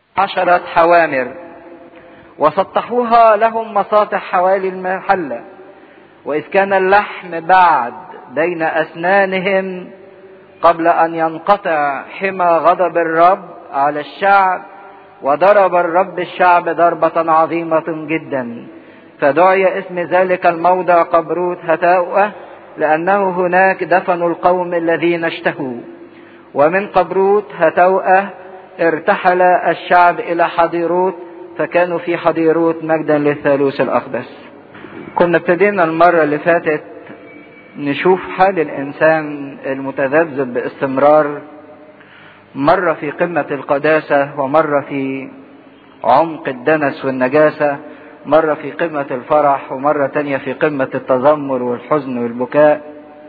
عشرة حوامر وسطحوها لهم مساطح حوالي المحلة وإذ كان اللحم بعد بين أسنانهم قبل أن ينقطع حمى غضب الرب على الشعب وضرب الرب الشعب ضربة عظيمة جدا فدعي اسم ذلك الموضع قبروت هتاؤه لأنه هناك دفنوا القوم الذين اشتهوا ومن قبروت هتوأة ارتحل الشعب إلى حضيروت فكانوا في حضيروت مجدا للثالوث الأقدس كنا ابتدينا المرة اللي فاتت نشوف حال الإنسان المتذبذب باستمرار مرة في قمة القداسة ومرة في عمق الدنس والنجاسة مرة في قمة الفرح ومرة تانية في قمة التذمر والحزن والبكاء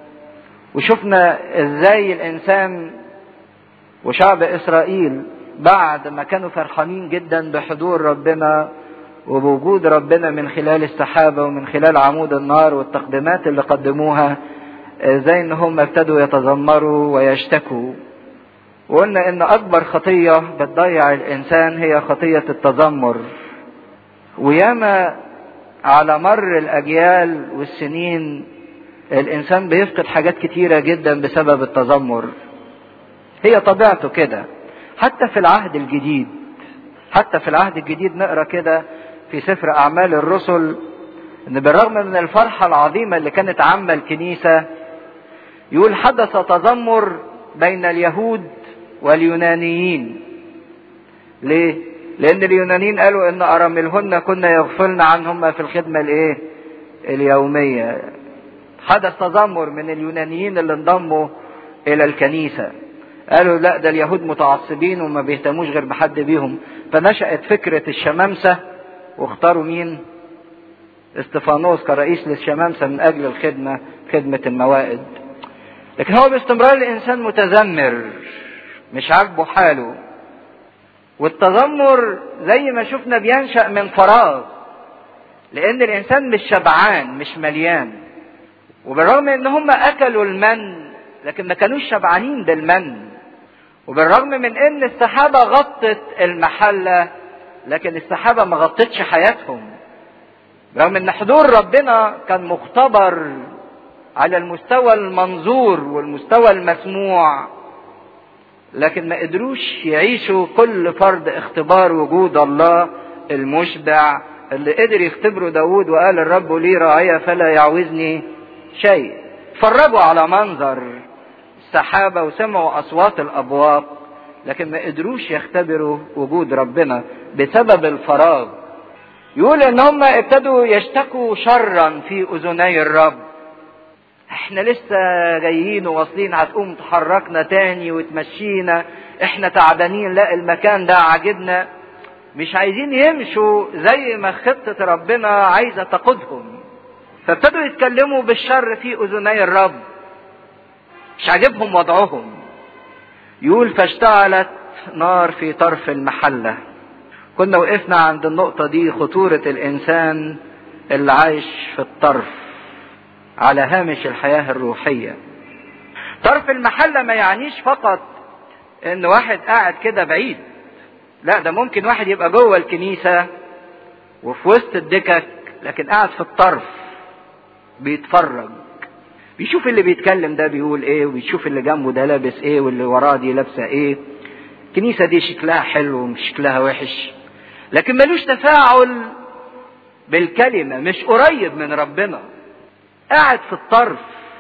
وشفنا ازاي الانسان وشعب اسرائيل بعد ما كانوا فرحانين جدا بحضور ربنا وبوجود ربنا من خلال السحابة ومن خلال عمود النار والتقديمات اللي قدموها ازاي ان هم ابتدوا يتذمروا ويشتكوا وقلنا ان اكبر خطية بتضيع الانسان هي خطية التذمر وياما على مر الاجيال والسنين الانسان بيفقد حاجات كتيرة جدا بسبب التذمر هي طبيعته كده حتى في العهد الجديد حتى في العهد الجديد نقرا كده في سفر اعمال الرسل ان بالرغم من الفرحة العظيمة اللي كانت عامة الكنيسة يقول حدث تذمر بين اليهود واليونانيين ليه لان اليونانيين قالوا ان اراملهن كنا يغفلن عنهم في الخدمة الايه اليومية حدث تذمر من اليونانيين اللي انضموا الى الكنيسة قالوا لا ده اليهود متعصبين وما بيهتموش غير بحد بيهم فنشأت فكرة الشمامسة واختاروا مين استفانوس كرئيس للشمامسة من اجل الخدمة خدمة الموائد لكن هو باستمرار الانسان متذمر مش عاجبه حاله والتذمر زي ما شفنا بينشأ من فراغ لان الانسان مش شبعان مش مليان وبالرغم ان هم اكلوا المن لكن ما كانوش شبعانين بالمن وبالرغم من ان السحابة غطت المحلة لكن السحابة ما غطتش حياتهم رغم ان حضور ربنا كان مختبر على المستوى المنظور والمستوى المسموع لكن ما قدروش يعيشوا كل فرد اختبار وجود الله المشبع اللي قدر يختبره داود وقال الرب لي راعية فلا يعوزني شيء اتفرجوا على منظر السحابة وسمعوا أصوات الأبواق لكن ما قدروش يختبروا وجود ربنا بسبب الفراغ يقول ان هم ابتدوا يشتكوا شرا في اذني الرب احنا لسه جايين وواصلين هتقوم تحركنا تاني وتمشينا احنا تعبانين لا المكان ده عاجبنا مش عايزين يمشوا زي ما خطة ربنا عايزة تقودهم فابتدوا يتكلموا بالشر في اذني الرب مش عاجبهم وضعهم يقول فاشتعلت نار في طرف المحلة كنا وقفنا عند النقطة دي خطورة الإنسان اللي عايش في الطرف على هامش الحياة الروحية طرف المحلة ما يعنيش فقط ان واحد قاعد كده بعيد لا ده ممكن واحد يبقى جوه الكنيسة وفي وسط الدكك لكن قاعد في الطرف بيتفرج بيشوف اللي بيتكلم ده بيقول ايه وبيشوف اللي جنبه ده لابس ايه واللي وراه دي لابسه ايه الكنيسة دي شكلها حلو ومش شكلها وحش لكن ملوش تفاعل بالكلمة مش قريب من ربنا قاعد في الطرف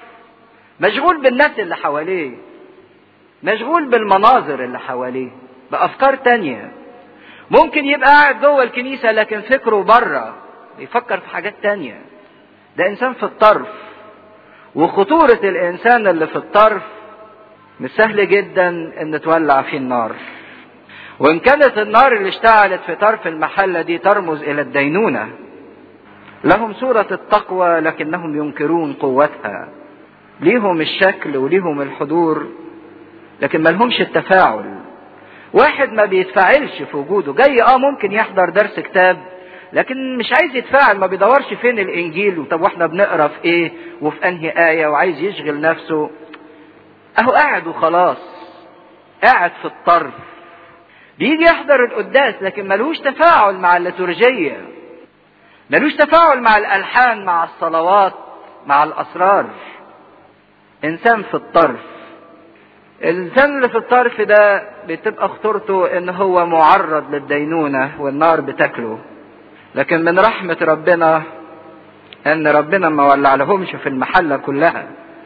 مشغول بالناس اللي حواليه مشغول بالمناظر اللي حواليه بأفكار تانية ممكن يبقى قاعد جوه الكنيسة لكن فكره بره بيفكر في حاجات تانية ده إنسان في الطرف وخطورة الإنسان اللي في الطرف مش سهل جدا ان تولع فيه النار وان كانت النار اللي اشتعلت في طرف المحلة دي ترمز الى الدينونة لهم صورة التقوى لكنهم ينكرون قوتها ليهم الشكل وليهم الحضور لكن ملهمش التفاعل واحد ما بيتفاعلش في وجوده جاي اه ممكن يحضر درس كتاب لكن مش عايز يتفاعل ما بيدورش فين الانجيل طب واحنا بنقرا في ايه وفي انهي ايه وعايز يشغل نفسه اهو قاعد وخلاص قاعد في الطرف بيجي يحضر القداس لكن ملوش تفاعل مع الليتورجية ملوش تفاعل مع الألحان مع الصلوات مع الأسرار إنسان في الطرف الإنسان اللي في الطرف ده بتبقى خطورته إن هو معرض للدينونة والنار بتاكله لكن من رحمة ربنا إن ربنا ما ولع لهمش في المحلة كلها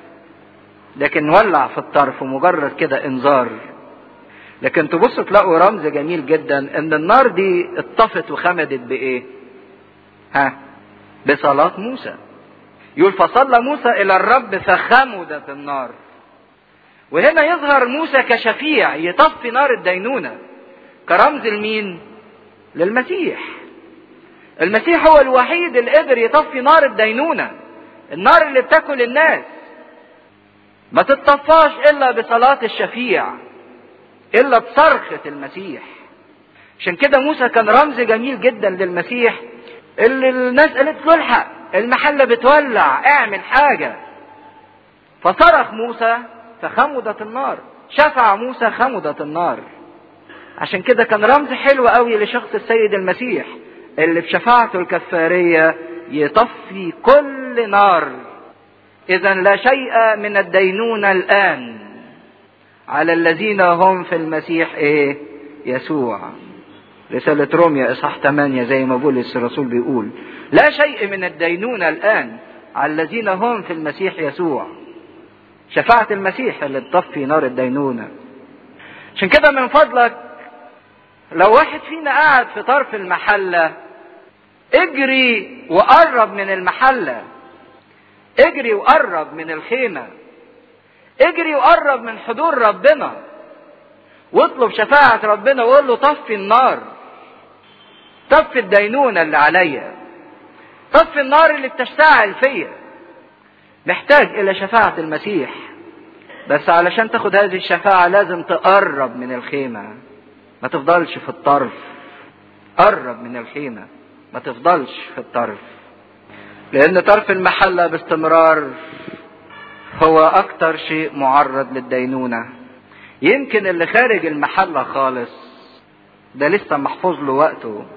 لكن ولع في الطرف ومجرد كده إنذار لكن تبصوا تلاقوا رمز جميل جدا ان النار دي اتطفت وخمدت بايه ها بصلاة موسى يقول فصلى موسى الى الرب فخمدت النار وهنا يظهر موسى كشفيع يطفي نار الدينونة كرمز لمين للمسيح المسيح هو الوحيد اللي قدر يطفي نار الدينونة النار اللي بتاكل الناس ما تتطفاش الا بصلاة الشفيع الا بصرخة المسيح عشان كده موسى كان رمز جميل جدا للمسيح اللي الناس قالت له الحق المحلة بتولع اعمل حاجة فصرخ موسى فخمدت النار شفع موسى خمدت النار عشان كده كان رمز حلو قوي لشخص السيد المسيح اللي بشفاعته الكفارية يطفي كل نار اذا لا شيء من الدينونة الان على الذين هم في المسيح ايه يسوع رسالة روميا اصحاح 8 زي ما بولس الرسول بيقول لا شيء من الدينونة الان على الذين هم في المسيح يسوع شفاعة المسيح اللي تطفي نار الدينونة عشان كده من فضلك لو واحد فينا قاعد في طرف المحلة اجري وقرب من المحلة اجري وقرب من الخيمة اجري وقرب من حضور ربنا واطلب شفاعة ربنا وقول له طفي النار طفي الدينونة اللي عليا طفي النار اللي بتشتعل فيا محتاج الى شفاعة المسيح بس علشان تاخد هذه الشفاعة لازم تقرب من الخيمة ما تفضلش في الطرف قرب من الخيمة ما تفضلش في الطرف لان طرف المحلة باستمرار هو اكتر شيء معرض للدينونة يمكن اللي خارج المحلة خالص ده لسه محفوظ له وقته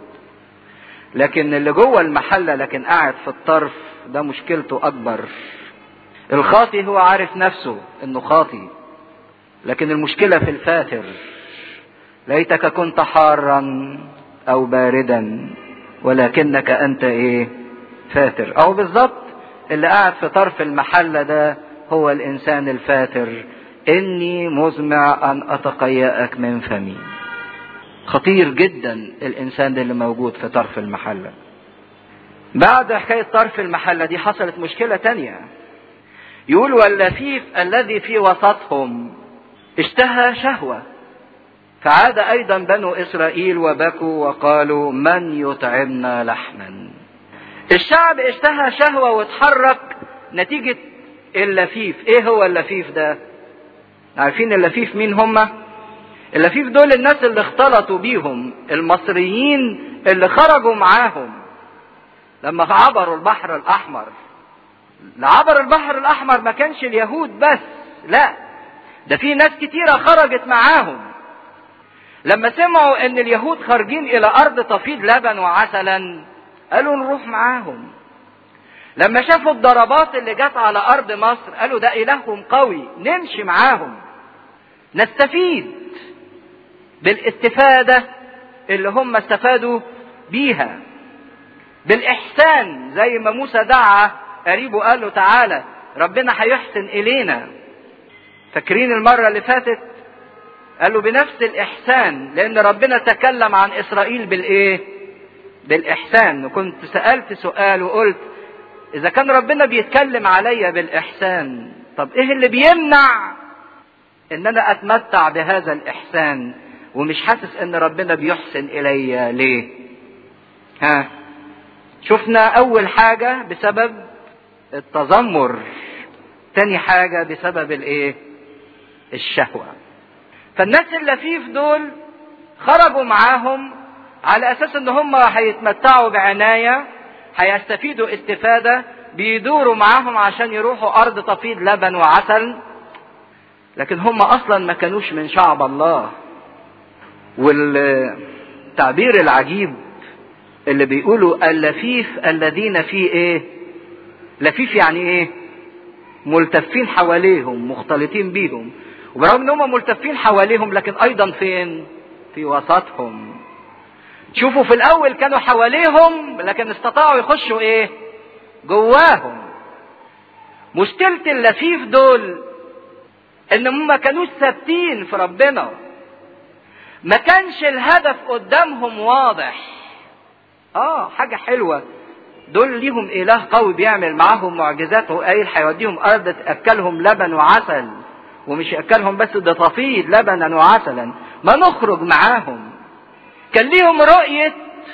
لكن اللي جوه المحلة لكن قاعد في الطرف ده مشكلته اكبر الخاطي هو عارف نفسه انه خاطي لكن المشكلة في الفاتر ليتك كنت حارا او باردا ولكنك انت ايه فاتر او بالظبط اللي قاعد في طرف المحلة ده هو الانسان الفاتر اني مزمع ان اتقيأك من فمي خطير جدا الانسان اللي موجود في طرف المحلة بعد حكاية طرف المحلة دي حصلت مشكلة تانية يقول واللفيف الذي في وسطهم اشتهى شهوة فعاد ايضا بنو اسرائيل وبكوا وقالوا من يطعمنا لحما الشعب اشتهى شهوة واتحرك نتيجة اللفيف ايه هو اللفيف ده عارفين اللفيف مين هم اللفيف دول الناس اللي اختلطوا بيهم المصريين اللي خرجوا معاهم لما عبروا البحر الاحمر عبر البحر الاحمر ما كانش اليهود بس لا ده في ناس كتيره خرجت معاهم لما سمعوا ان اليهود خارجين الى ارض تفيض لبن وعسلا قالوا نروح معاهم لما شافوا الضربات اللي جت على ارض مصر قالوا ده الههم قوي نمشي معاهم نستفيد بالاستفاده اللي هم استفادوا بيها بالاحسان زي ما موسى دعا قريبه قال له تعالى ربنا هيحسن الينا فاكرين المره اللي فاتت قال له بنفس الاحسان لان ربنا تكلم عن اسرائيل بالايه بالاحسان وكنت سالت سؤال وقلت اذا كان ربنا بيتكلم عليا بالاحسان طب ايه اللي بيمنع ان انا اتمتع بهذا الاحسان ومش حاسس ان ربنا بيحسن الي ليه ها شفنا اول حاجة بسبب التذمر تاني حاجة بسبب الايه الشهوة فالناس اللفيف دول خرجوا معاهم على اساس ان هم هيتمتعوا بعناية هيستفيدوا استفادة بيدوروا معاهم عشان يروحوا ارض تفيض لبن وعسل لكن هم اصلا ما كانوش من شعب الله والتعبير العجيب اللي بيقولوا اللفيف الذين في ايه لفيف يعني ايه ملتفين حواليهم مختلطين بيهم وبرغم ان هم ملتفين حواليهم لكن ايضا فين في وسطهم شوفوا في الاول كانوا حواليهم لكن استطاعوا يخشوا ايه جواهم مشكلة اللفيف دول ان هم ما كانوش ثابتين في ربنا ما كانش الهدف قدامهم واضح اه حاجة حلوة دول ليهم اله قوي بيعمل معاهم معجزات وقايل هيوديهم ارض تاكلهم لبن وعسل ومش ياكلهم بس ده تفيض لبنا وعسلا ما نخرج معاهم كان ليهم رؤية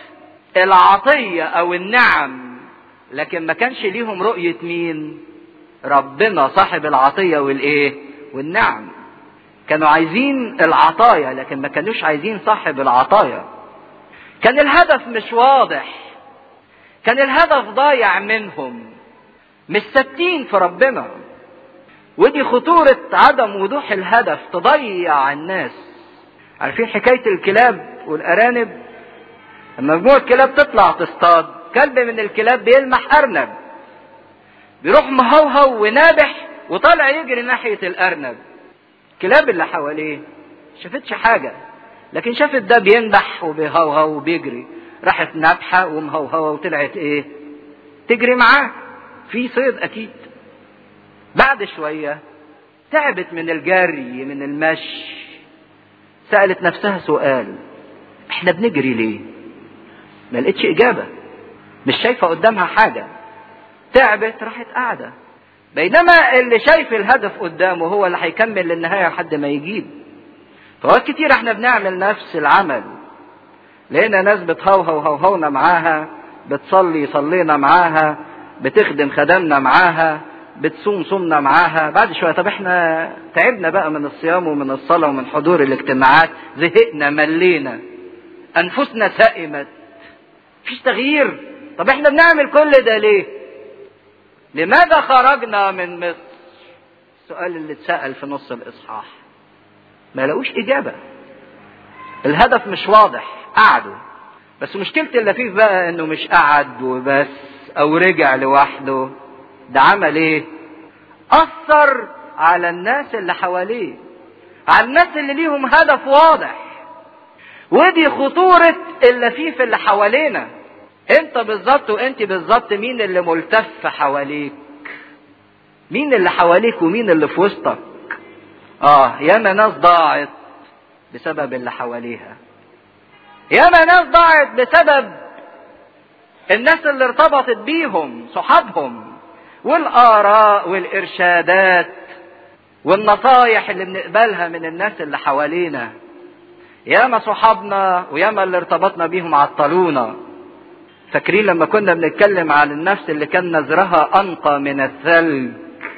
العطية او النعم لكن ما كانش ليهم رؤية مين ربنا صاحب العطية والايه والنعم كانوا عايزين العطايا لكن ما كانوش عايزين صاحب العطايا كان الهدف مش واضح كان الهدف ضايع منهم مش ثابتين في ربنا ودي خطورة عدم وضوح الهدف تضيع الناس عارفين حكاية الكلاب والأرانب لما مجموعة كلاب تطلع تصطاد كلب من الكلاب بيلمح أرنب بيروح مهوهو ونابح وطالع يجري ناحية الأرنب الكلاب اللي حواليه شافتش حاجة لكن شافت ده بينبح وبيهوهو وبيجري راحت نابحة ومهوهوة وطلعت ايه تجري معاه في صيد اكيد بعد شوية تعبت من الجري من المشي سألت نفسها سؤال احنا بنجري ليه ما لقيتش اجابة مش شايفة قدامها حاجة تعبت راحت قاعدة بينما اللي شايف الهدف قدامه هو اللي هيكمل للنهاية لحد ما يجيب فوقت كتير احنا بنعمل نفس العمل لقينا ناس بتهوهو هوهونا معاها بتصلي صلينا معاها بتخدم خدمنا معاها بتصوم صومنا معاها بعد شويه طب احنا تعبنا بقى من الصيام ومن الصلاه ومن حضور الاجتماعات زهقنا ملينا انفسنا سئمت مفيش تغيير طب احنا بنعمل كل ده ليه لماذا خرجنا من مصر السؤال اللي اتسال في نص الاصحاح ما لقوش اجابه الهدف مش واضح قعدوا بس مشكلة اللفيف بقى انه مش قعد وبس او رجع لوحده ده عمل ايه اثر على الناس اللي حواليه على الناس اللي ليهم هدف واضح ودي خطورة اللفيف اللي حوالينا انت بالظبط وانت بالظبط مين اللي ملتف حواليك مين اللي حواليك ومين اللي في وسطك اه ياما ناس ضاعت بسبب اللي حواليها ياما ناس ضاعت بسبب الناس اللي ارتبطت بيهم صحابهم والآراء والإرشادات والنصايح اللي بنقبلها من الناس اللي حوالينا ياما صحابنا وياما اللي ارتبطنا بيهم عطلونا فاكرين لما كنا بنتكلم عن النفس اللي كان نزرها أنقى من الثلج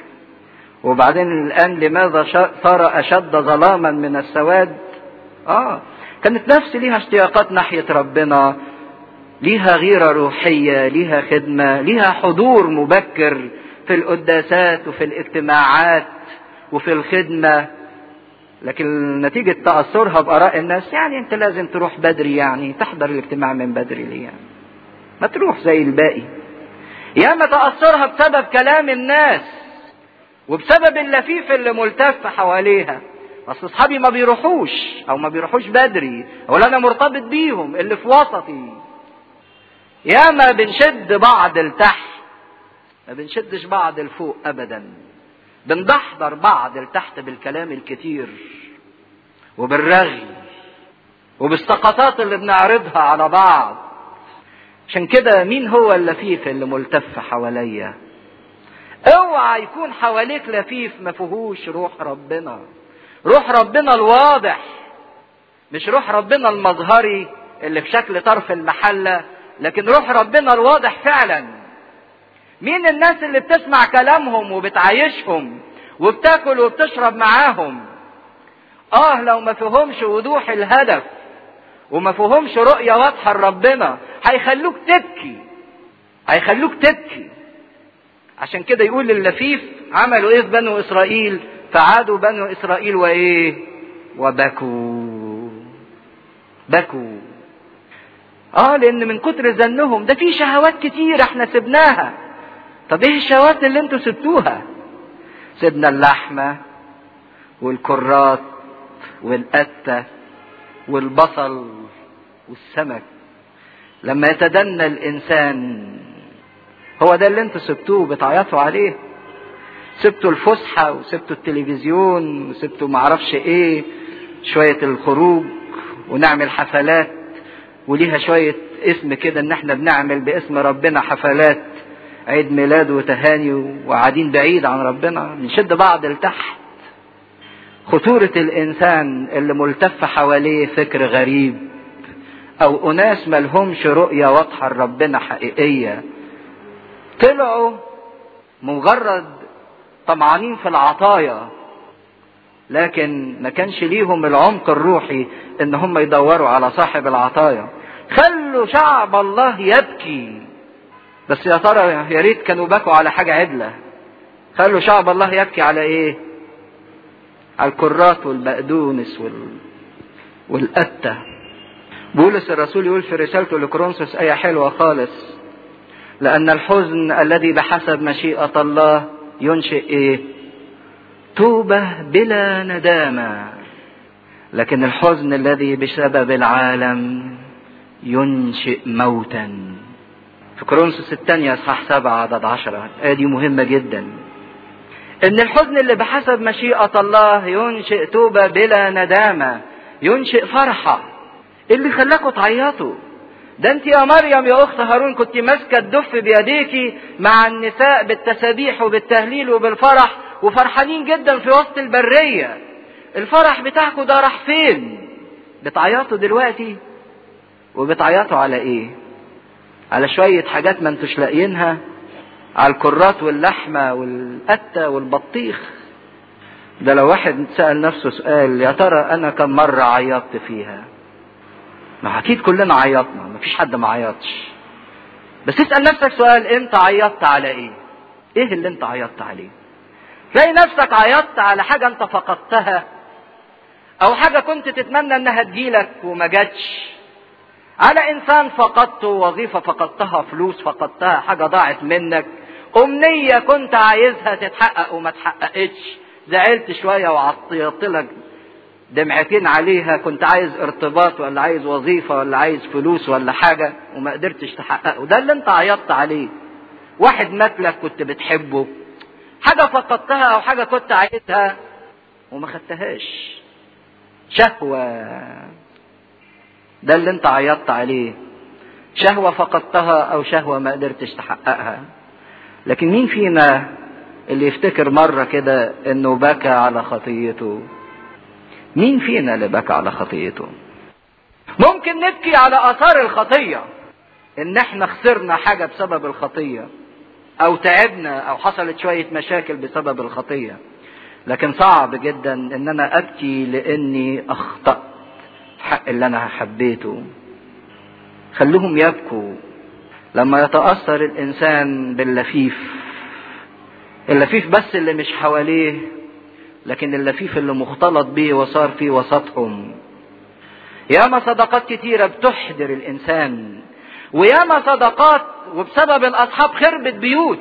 وبعدين الآن لماذا صار أشد ظلاما من السواد آه كانت نفس ليها اشتياقات ناحية ربنا ليها غيرة روحية ليها خدمة ليها حضور مبكر في القداسات وفي الاجتماعات وفي الخدمة لكن نتيجة تأثرها بآراء الناس يعني أنت لازم تروح بدري يعني تحضر الاجتماع من بدري ليه يعني ما تروح زي الباقي يا ما تأثرها بسبب كلام الناس وبسبب اللفيف اللي ملتف حواليها اصل اصحابي ما بيروحوش او ما بيروحوش بدري او انا مرتبط بيهم اللي في وسطي ياما بنشد بعض لتحت ما بنشدش بعض لفوق ابدا بندحضر بعض لتحت بالكلام الكتير وبالرغي وبالسقطات اللي بنعرضها على بعض عشان كده مين هو اللفيف اللي ملتف حواليا اوعى يكون حواليك لفيف ما فيهوش روح ربنا روح ربنا الواضح مش روح ربنا المظهري اللي في شكل طرف المحلة لكن روح ربنا الواضح فعلا مين الناس اللي بتسمع كلامهم وبتعايشهم وبتاكل وبتشرب معاهم اه لو ما فيهمش وضوح الهدف وما فيهمش رؤية واضحة لربنا هيخلوك تبكي هيخلوك تبكي عشان كده يقول اللفيف عملوا ايه في بنو اسرائيل فعادوا بنو اسرائيل وايه وبكوا بكوا اه لان من كتر زنهم ده في شهوات كتير احنا سبناها طب ايه الشهوات اللي انتوا سبتوها سيبنا اللحمة والكرات والقتة والبصل والسمك لما يتدنى الانسان هو ده اللي انتوا سبتوه بتعيطوا عليه سبتوا الفسحة وسبتوا التلفزيون وسبتوا معرفش ايه شوية الخروج ونعمل حفلات وليها شوية اسم كده ان احنا بنعمل باسم ربنا حفلات عيد ميلاد وتهاني وقاعدين بعيد عن ربنا نشد بعض لتحت خطورة الانسان اللي ملتف حواليه فكر غريب او اناس ملهمش رؤية واضحة لربنا حقيقية طلعوا مجرد طمعانين في العطايا لكن ما كانش ليهم العمق الروحي ان هم يدوروا على صاحب العطايا خلوا شعب الله يبكي بس يا ترى يا ريت كانوا بكوا على حاجة عدلة خلوا شعب الله يبكي على ايه على الكرات والبقدونس وال... والقتة بولس الرسول يقول في رسالته لكرونسوس آية حلوة خالص لأن الحزن الذي بحسب مشيئة الله ينشئ ايه توبة بلا ندامة لكن الحزن الذي بسبب العالم ينشئ موتا في كورنثوس الثانية اصحاح سبعة عدد عشرة الآية دي مهمة جدا إن الحزن اللي بحسب مشيئة الله ينشئ توبة بلا ندامة ينشئ فرحة اللي خلاكوا تعيطوا ده انت يا مريم يا اخت هارون كنت ماسكه الدف بيديكي مع النساء بالتسابيح وبالتهليل وبالفرح وفرحانين جدا في وسط البريه الفرح بتاعكم ده راح فين بتعيطوا دلوقتي وبتعيطوا على ايه على شويه حاجات ما انتوش لاقيينها على الكرات واللحمه والقته والبطيخ ده لو واحد سأل نفسه سؤال يا ترى أنا كم مرة عيطت فيها؟ ما أكيد كلنا عيطنا مفيش حد ما عيطش بس اسأل نفسك سؤال أنت عيطت على إيه؟ إيه اللي أنت عيطت عليه؟ تلاقي نفسك عيطت على حاجة أنت فقدتها أو حاجة كنت تتمنى إنها تجيلك وما جاتش على إنسان فقدته وظيفة فقدتها فلوس فقدتها حاجة ضاعت منك أمنية كنت عايزها تتحقق وما تحققتش زعلت شوية وعطيت لك دمعتين عليها كنت عايز ارتباط ولا عايز وظيفة ولا عايز فلوس ولا حاجة وما قدرتش تحققه ده اللي انت عيطت عليه واحد مات لك كنت بتحبه حاجة فقدتها او حاجة كنت عايزها وما خدتهاش شهوة ده اللي انت عيطت عليه شهوة فقدتها او شهوة ما قدرتش تحققها لكن مين فينا اللي يفتكر مرة كده انه بكى على خطيته مين فينا اللي بكى على خطيته ممكن نبكي على اثار الخطية ان احنا خسرنا حاجة بسبب الخطية او تعبنا او حصلت شوية مشاكل بسبب الخطية لكن صعب جدا ان انا ابكي لاني اخطأت حق اللي انا حبيته خلوهم يبكوا لما يتأثر الانسان باللفيف اللفيف بس اللي مش حواليه لكن اللفيف اللي مختلط بيه وصار في وسطهم ياما صداقات كتيرة بتحضر الإنسان وياما صداقات وبسبب الأصحاب خربت بيوت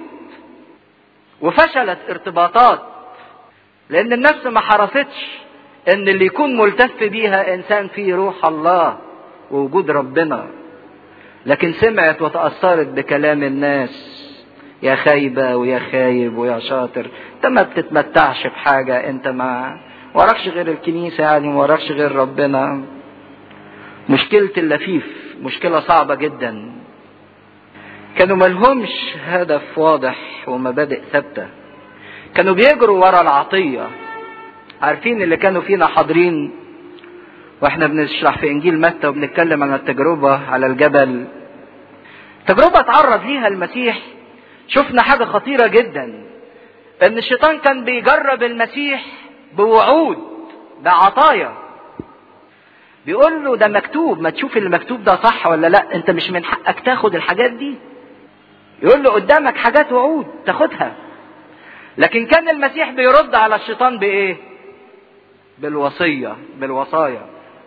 وفشلت ارتباطات لأن النفس ما حرصتش إن اللي يكون ملتف بيها إنسان فيه روح الله ووجود ربنا لكن سمعت وتأثرت بكلام الناس يا خايبة ويا خايب ويا شاطر انت ما بتتمتعش بحاجة انت ما وراكش غير الكنيسة يعني ما وراكش غير ربنا مشكلة اللفيف مشكلة صعبة جدا كانوا ملهمش هدف واضح ومبادئ ثابتة كانوا بيجروا ورا العطية عارفين اللي كانوا فينا حاضرين واحنا بنشرح في انجيل متى وبنتكلم عن التجربة على الجبل تجربة اتعرض ليها المسيح شفنا حاجة خطيرة جدا ان الشيطان كان بيجرب المسيح بوعود بعطايا بيقول له ده مكتوب ما تشوف اللي مكتوب ده صح ولا لا انت مش من حقك تاخد الحاجات دي يقول له قدامك حاجات وعود تاخدها لكن كان المسيح بيرد على الشيطان بايه بالوصية بالوصايا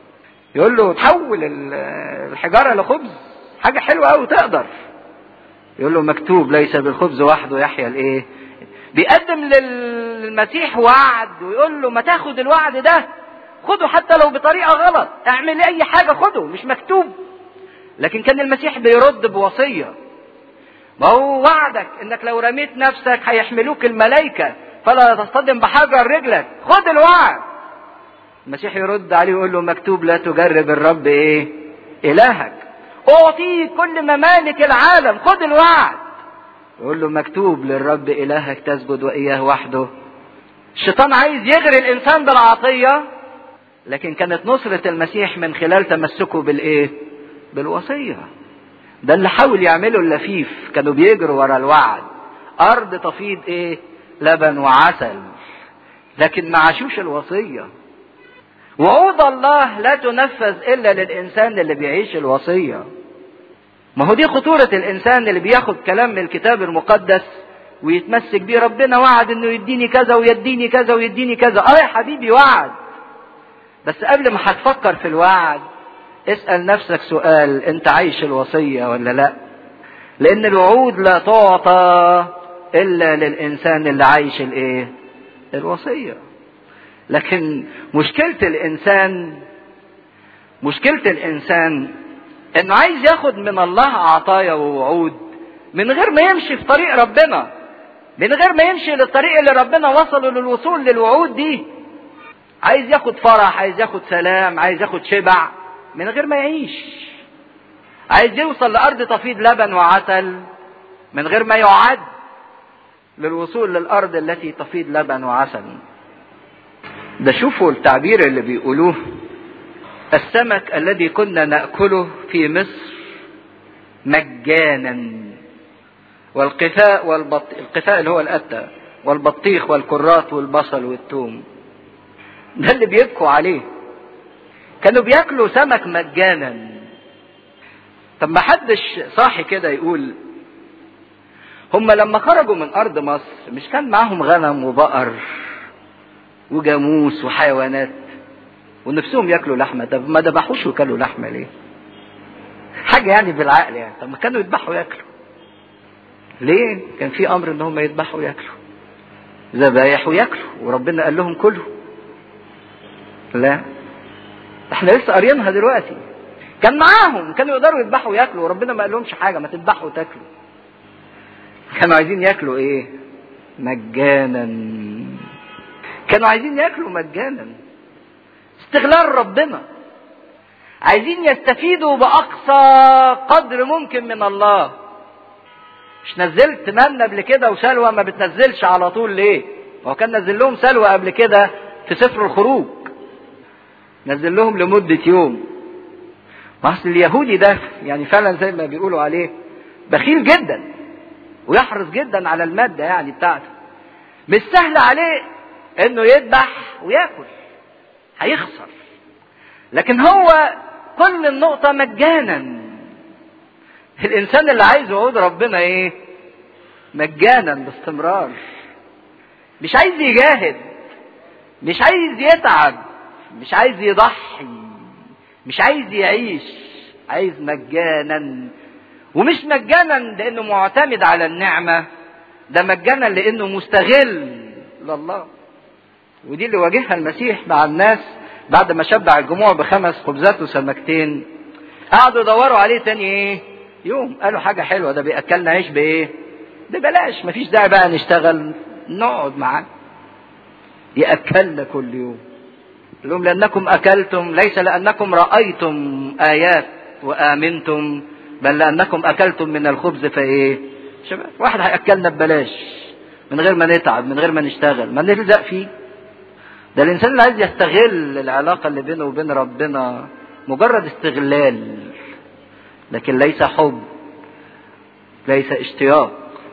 يقول له تحول الحجارة لخبز حاجة حلوة أوي تقدر يقول له مكتوب ليس بالخبز وحده يحيى الايه بيقدم للمسيح وعد ويقول له ما تاخد الوعد ده خده حتى لو بطريقة غلط اعمل اي حاجة خده مش مكتوب لكن كان المسيح بيرد بوصية ما هو وعدك انك لو رميت نفسك هيحملوك الملائكة فلا تصطدم بحجر رجلك خد الوعد المسيح يرد عليه ويقول له مكتوب لا تجرب الرب ايه الهك اعطيه كل ممالك العالم خد الوعد يقول له مكتوب للرب الهك تسجد واياه وحده الشيطان عايز يغري الانسان بالعطيه لكن كانت نصرة المسيح من خلال تمسكه بالايه بالوصية ده اللي حاول يعمله اللفيف كانوا بيجروا ورا الوعد ارض تفيض ايه لبن وعسل لكن ما عاشوش الوصية وعود الله لا تنفذ الا للانسان اللي بيعيش الوصية ما هو دي خطورة الانسان اللي بياخد كلام من الكتاب المقدس ويتمسك بيه ربنا وعد انه يديني كذا ويديني كذا ويديني كذا اه يا حبيبي وعد بس قبل ما هتفكر في الوعد اسأل نفسك سؤال انت عايش الوصية ولا لا لان الوعود لا تعطى الا للانسان اللي عايش الايه الوصية لكن مشكلة الانسان مشكلة الانسان انه عايز ياخد من الله عطايا ووعود من غير ما يمشي في طريق ربنا من غير ما يمشي للطريق اللي ربنا وصله للوصول للوعود دي عايز ياخد فرح عايز ياخد سلام عايز ياخد شبع من غير ما يعيش عايز يوصل لأرض تفيض لبن وعسل من غير ما يعد للوصول للأرض التي تفيض لبن وعسل ده شوفوا التعبير اللي بيقولوه السمك الذي كنا نأكله في مصر مجانا والقفاء والبط... القفاء اللي هو الأتى والبطيخ والكرات والبصل والثوم ده اللي بيبكوا عليه كانوا بياكلوا سمك مجانا طب ما حدش صاحي كده يقول هم لما خرجوا من ارض مصر مش كان معاهم غنم وبقر وجاموس وحيوانات ونفسهم ياكلوا لحمه طب ما ذبحوش وكلوا لحمه ليه حاجه يعني بالعقل يعني طب ما كانوا يذبحوا ياكلوا ليه كان في امر ان هم يذبحوا وياكلوا ذبايح وياكلوا وربنا قال لهم كلوا لا احنا لسه قاريينها دلوقتي كان معاهم كانوا يقدروا يذبحوا وياكلوا وربنا ما قالهمش حاجه ما تذبحوا وتاكلوا كانوا عايزين ياكلوا ايه مجانا كانوا عايزين ياكلوا مجانا استغلال ربنا عايزين يستفيدوا باقصى قدر ممكن من الله مش نزلت من قبل كده وسلوى ما بتنزلش على طول ليه هو كان نزل لهم سلوى قبل كده في سفر الخروج نزل لهم لمدة يوم ما اصل اليهودي ده يعني فعلا زي ما بيقولوا عليه بخيل جدا ويحرص جدا على المادة يعني بتاعته مش سهل عليه انه يذبح وياكل هيخسر لكن هو كل النقطة مجانا الانسان اللي عايز وعود ربنا ايه مجانا باستمرار مش عايز يجاهد مش عايز يتعب مش عايز يضحي مش عايز يعيش عايز مجانا ومش مجانا لانه معتمد على النعمة ده مجانا لانه مستغل لله ودي اللي واجهها المسيح مع الناس بعد ما شبع الجموع بخمس خبزات وسمكتين قعدوا يدوروا عليه تاني ايه يوم قالوا حاجة حلوة ده بيأكلنا عيش بايه ببلاش مفيش داعي بقى نشتغل نقعد معاه يأكلنا كل يوم لهم لأنكم أكلتم ليس لأنكم رأيتم آيات وآمنتم بل لأنكم أكلتم من الخبز فإيه شباب واحد هيأكلنا ببلاش من غير ما نتعب من غير ما نشتغل ما نلزق فيه ده الإنسان اللي عايز يستغل العلاقة اللي بينه وبين ربنا مجرد استغلال لكن ليس حب ليس اشتياق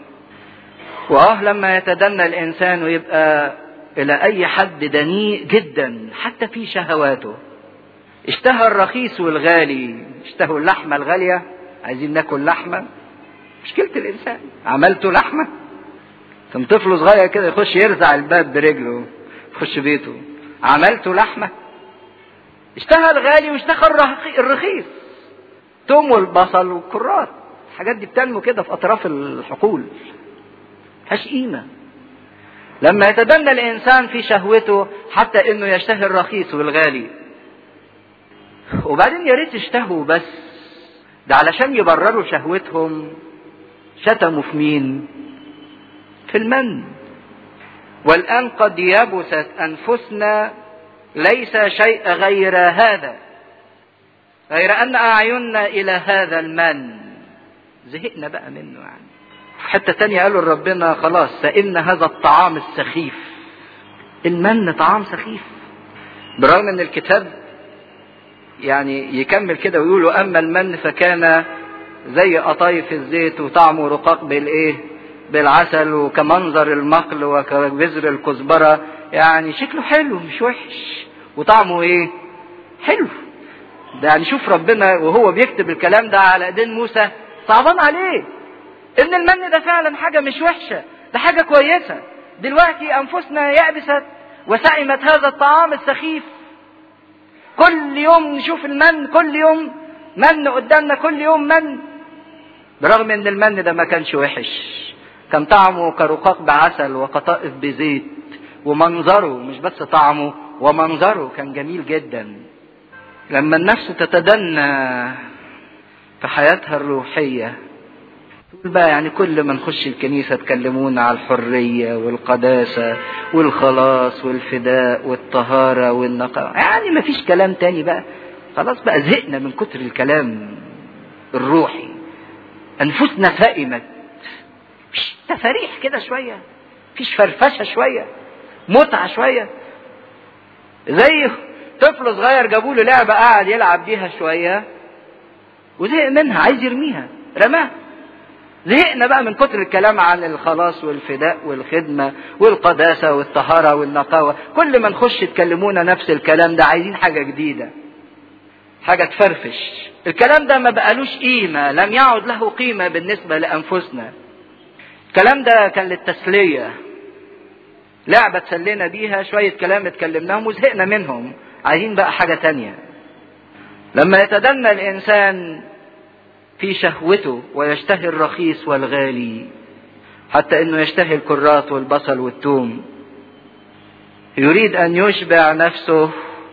واه لما يتدنى الانسان ويبقى الى اي حد دنيء جدا حتى في شهواته اشتهى الرخيص والغالي اشتهوا اللحمة الغالية عايزين ناكل لحمة مشكلة الانسان عملته لحمة كان طفل صغير كده يخش يرزع الباب برجله يخش بيته عملته لحمة اشتهى الغالي واشتهى الرخيص توم والبصل والكرات الحاجات دي بتنمو كده في اطراف الحقول ملهاش قيمه لما يتدنى الانسان في شهوته حتى انه يشتهي الرخيص والغالي وبعدين يا ريت اشتهوا بس ده علشان يبرروا شهوتهم شتموا في مين في المن والان قد يبست انفسنا ليس شيء غير هذا غير ان اعيننا الى هذا المن زهقنا بقى منه يعني حتة تانية قالوا لربنا خلاص سئمنا هذا الطعام السخيف المن طعام سخيف برغم ان الكتاب يعني يكمل كده ويقولوا اما المن فكان زي قطايف الزيت وطعمه رقاق بالايه بالعسل وكمنظر المقل وكبذر الكزبرة يعني شكله حلو مش وحش وطعمه ايه حلو ده يعني شوف ربنا وهو بيكتب الكلام ده على ايدين موسى صعبان عليه ان المن ده فعلا حاجة مش وحشة ده حاجة كويسة دلوقتي انفسنا يأبست وسئمت هذا الطعام السخيف كل يوم نشوف المن كل يوم من قدامنا كل يوم من برغم ان المن ده ما كانش وحش كان طعمه كرقاق بعسل وقطائف بزيت ومنظره مش بس طعمه ومنظره كان جميل جدا لما النفس تتدنى في حياتها الروحية تقول بقى يعني كل ما نخش الكنيسة تكلمونا على الحرية والقداسة والخلاص والفداء والطهارة والنقاء يعني ما فيش كلام تاني بقى خلاص بقى زهقنا من كتر الكلام الروحي أنفسنا سائمت مش تفاريح كده شوية فيش فرفشة شوية متعة شوية زي طفل صغير جابوا له لعبة قاعد يلعب بيها شوية وزهق منها عايز يرميها رماها زهقنا بقى من كتر الكلام عن الخلاص والفداء والخدمة والقداسة والطهارة والنقاوة كل ما نخش تكلمونا نفس الكلام ده عايزين حاجة جديدة حاجة تفرفش الكلام ده ما بقالوش قيمة لم يعد له قيمة بالنسبة لأنفسنا الكلام ده كان للتسلية لعبة تسلينا بيها شوية كلام اتكلمناهم وزهقنا منهم عايزين بقى حاجة تانية لما يتدنى الإنسان في شهوته ويشتهي الرخيص والغالي حتى انه يشتهي الكرات والبصل والثوم يريد ان يشبع نفسه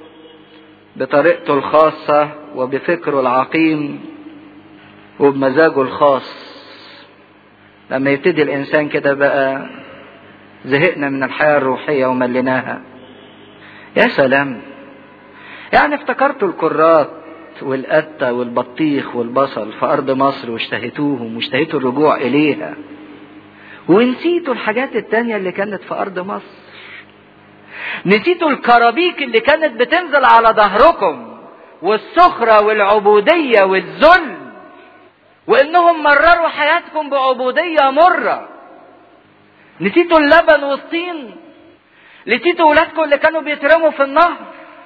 بطريقته الخاصة وبفكره العقيم وبمزاجه الخاص لما يبتدي الانسان كده بقى زهقنا من الحياة الروحية ومليناها يا سلام يعني افتكرتوا الكرات والقتة والبطيخ والبصل في أرض مصر واشتهيتوهم واشتهيتوا الرجوع إليها ونسيتوا الحاجات التانية اللي كانت في أرض مصر نسيتوا الكرابيك اللي كانت بتنزل على ظهركم والسخرة والعبودية والذل وإنهم مرروا حياتكم بعبودية مرة نسيتوا اللبن والطين نسيتوا ولادكم اللي كانوا بيترموا في النهر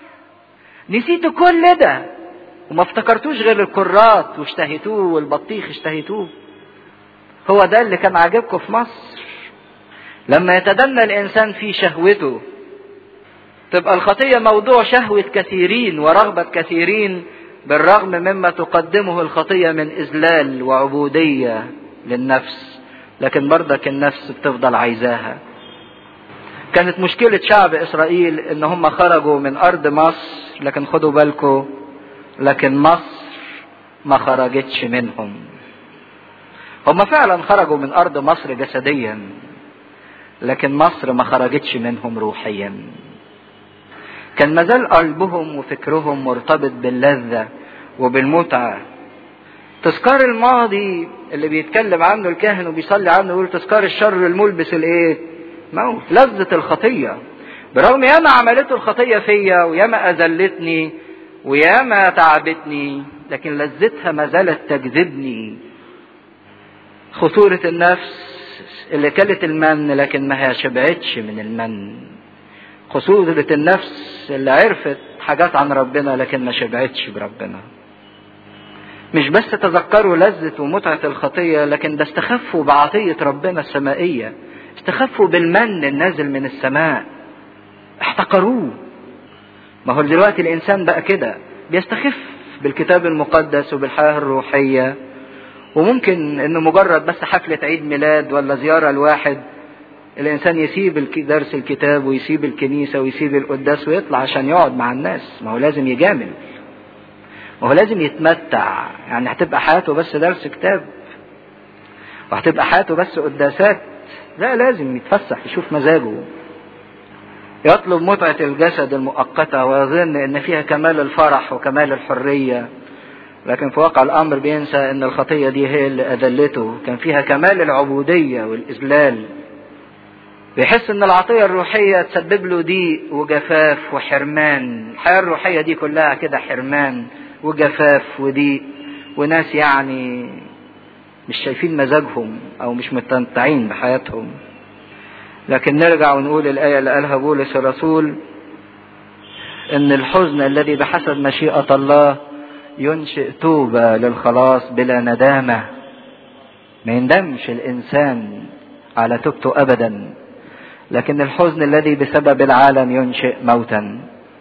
نسيتوا كل ده وما افتكرتوش غير الكرات واشتهيتوه والبطيخ اشتهيتوه هو ده اللي كان عاجبكم في مصر لما يتدنى الانسان في شهوته تبقى الخطية موضوع شهوة كثيرين ورغبة كثيرين بالرغم مما تقدمه الخطية من إذلال وعبودية للنفس لكن برضك النفس بتفضل عايزاها كانت مشكلة شعب إسرائيل إن هم خرجوا من أرض مصر لكن خدوا بالكم لكن مصر ما خرجتش منهم هم فعلا خرجوا من أرض مصر جسديا لكن مصر ما خرجتش منهم روحيا كان مازال قلبهم وفكرهم مرتبط باللذة وبالمتعة تذكار الماضي اللي بيتكلم عنه الكاهن وبيصلي عنه يقول تذكار الشر الملبس الايه موت لذة الخطية برغم ياما عملته الخطية فيا وياما أذلتني وياما تعبتني لكن لذتها ما زالت تجذبني خطورة النفس اللي كلت المن لكن ما هي شبعتش من المن خطورة النفس اللي عرفت حاجات عن ربنا لكن ما شبعتش بربنا مش بس تذكروا لذة ومتعة الخطية لكن ده استخفوا بعطية ربنا السمائية استخفوا بالمن النازل من السماء احتقروه ما هو دلوقتي الانسان بقى كده بيستخف بالكتاب المقدس وبالحياه الروحيه وممكن انه مجرد بس حفله عيد ميلاد ولا زياره لواحد الانسان يسيب درس الكتاب ويسيب الكنيسه ويسيب القداس ويطلع عشان يقعد مع الناس ما هو لازم يجامل ما هو لازم يتمتع يعني هتبقى حياته بس درس كتاب وهتبقى حياته بس قداسات لا لازم يتفسح يشوف مزاجه يطلب متعة الجسد المؤقتة ويظن ان فيها كمال الفرح وكمال الحرية لكن في واقع الامر بينسى ان الخطية دي هي اللي اذلته كان فيها كمال العبودية والاذلال بيحس ان العطية الروحية تسبب له ضيق وجفاف وحرمان الحياة الروحية دي كلها كده حرمان وجفاف وضيق وناس يعني مش شايفين مزاجهم او مش مستمتعين بحياتهم لكن نرجع ونقول الآية اللي قالها بولس الرسول إن الحزن الذي بحسب مشيئة الله ينشئ توبة للخلاص بلا ندامة ما يندمش الإنسان على توبته أبدا لكن الحزن الذي بسبب العالم ينشئ موتا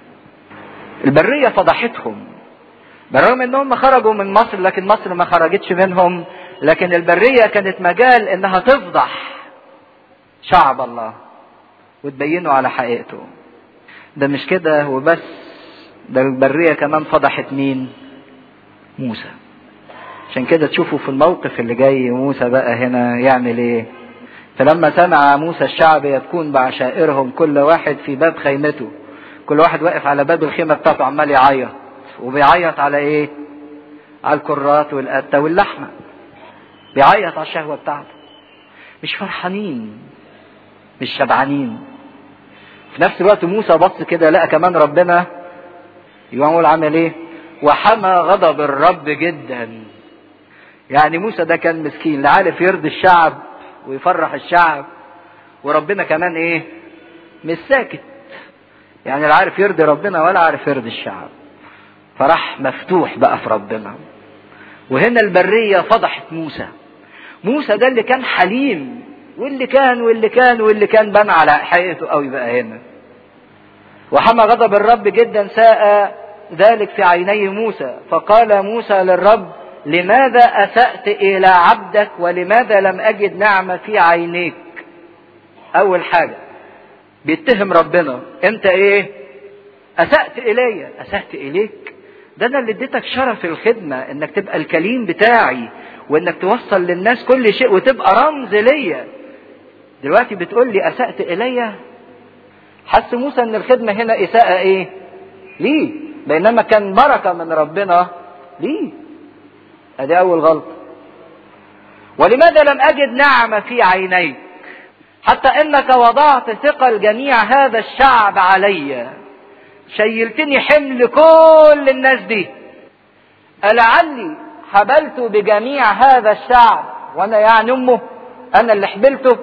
البرية فضحتهم بالرغم انهم خرجوا من مصر لكن مصر ما خرجتش منهم لكن البرية كانت مجال انها تفضح شعب الله وتبينه على حقيقته ده مش كده وبس ده البرية كمان فضحت مين موسى عشان كده تشوفوا في الموقف اللي جاي موسى بقى هنا يعمل ايه فلما سمع موسى الشعب يبكون بعشائرهم كل واحد في باب خيمته كل واحد واقف على باب الخيمة بتاعته عمال يعيط وبيعيط على ايه على الكرات والقتة واللحمة بيعيط على الشهوة بتاعته مش فرحانين مش شبعانين في نفس الوقت موسى بص كده لقى كمان ربنا يقول عمل ايه وحمى غضب الرب جدا يعني موسى ده كان مسكين لا عارف يرضي الشعب ويفرح الشعب وربنا كمان ايه مش ساكت يعني لا عارف يرضي ربنا ولا عارف يرضي الشعب فراح مفتوح بقى في ربنا وهنا البرية فضحت موسى موسى ده اللي كان حليم واللي كان واللي كان واللي كان بان على حقيقته قوي بقى هنا وحمى غضب الرب جدا ساء ذلك في عيني موسى فقال موسى للرب لماذا أسأت إلى عبدك ولماذا لم أجد نعمة في عينيك أول حاجة بيتهم ربنا أنت إيه أسأت إلي أسأت إليك ده أنا اللي اديتك شرف الخدمة إنك تبقى الكليم بتاعي وإنك توصل للناس كل شيء وتبقى رمز ليا دلوقتي بتقول لي أسأت إلي حس موسى إن الخدمة هنا إساءة إيه ليه بينما كان بركة من ربنا ليه ادي اول غلطة ولماذا لم اجد نعمة في عينيك حتى انك وضعت ثقل جميع هذا الشعب علي شيلتني حمل كل الناس دي ألعلي حبلت بجميع هذا الشعب وانا يعني امه انا اللي حبلته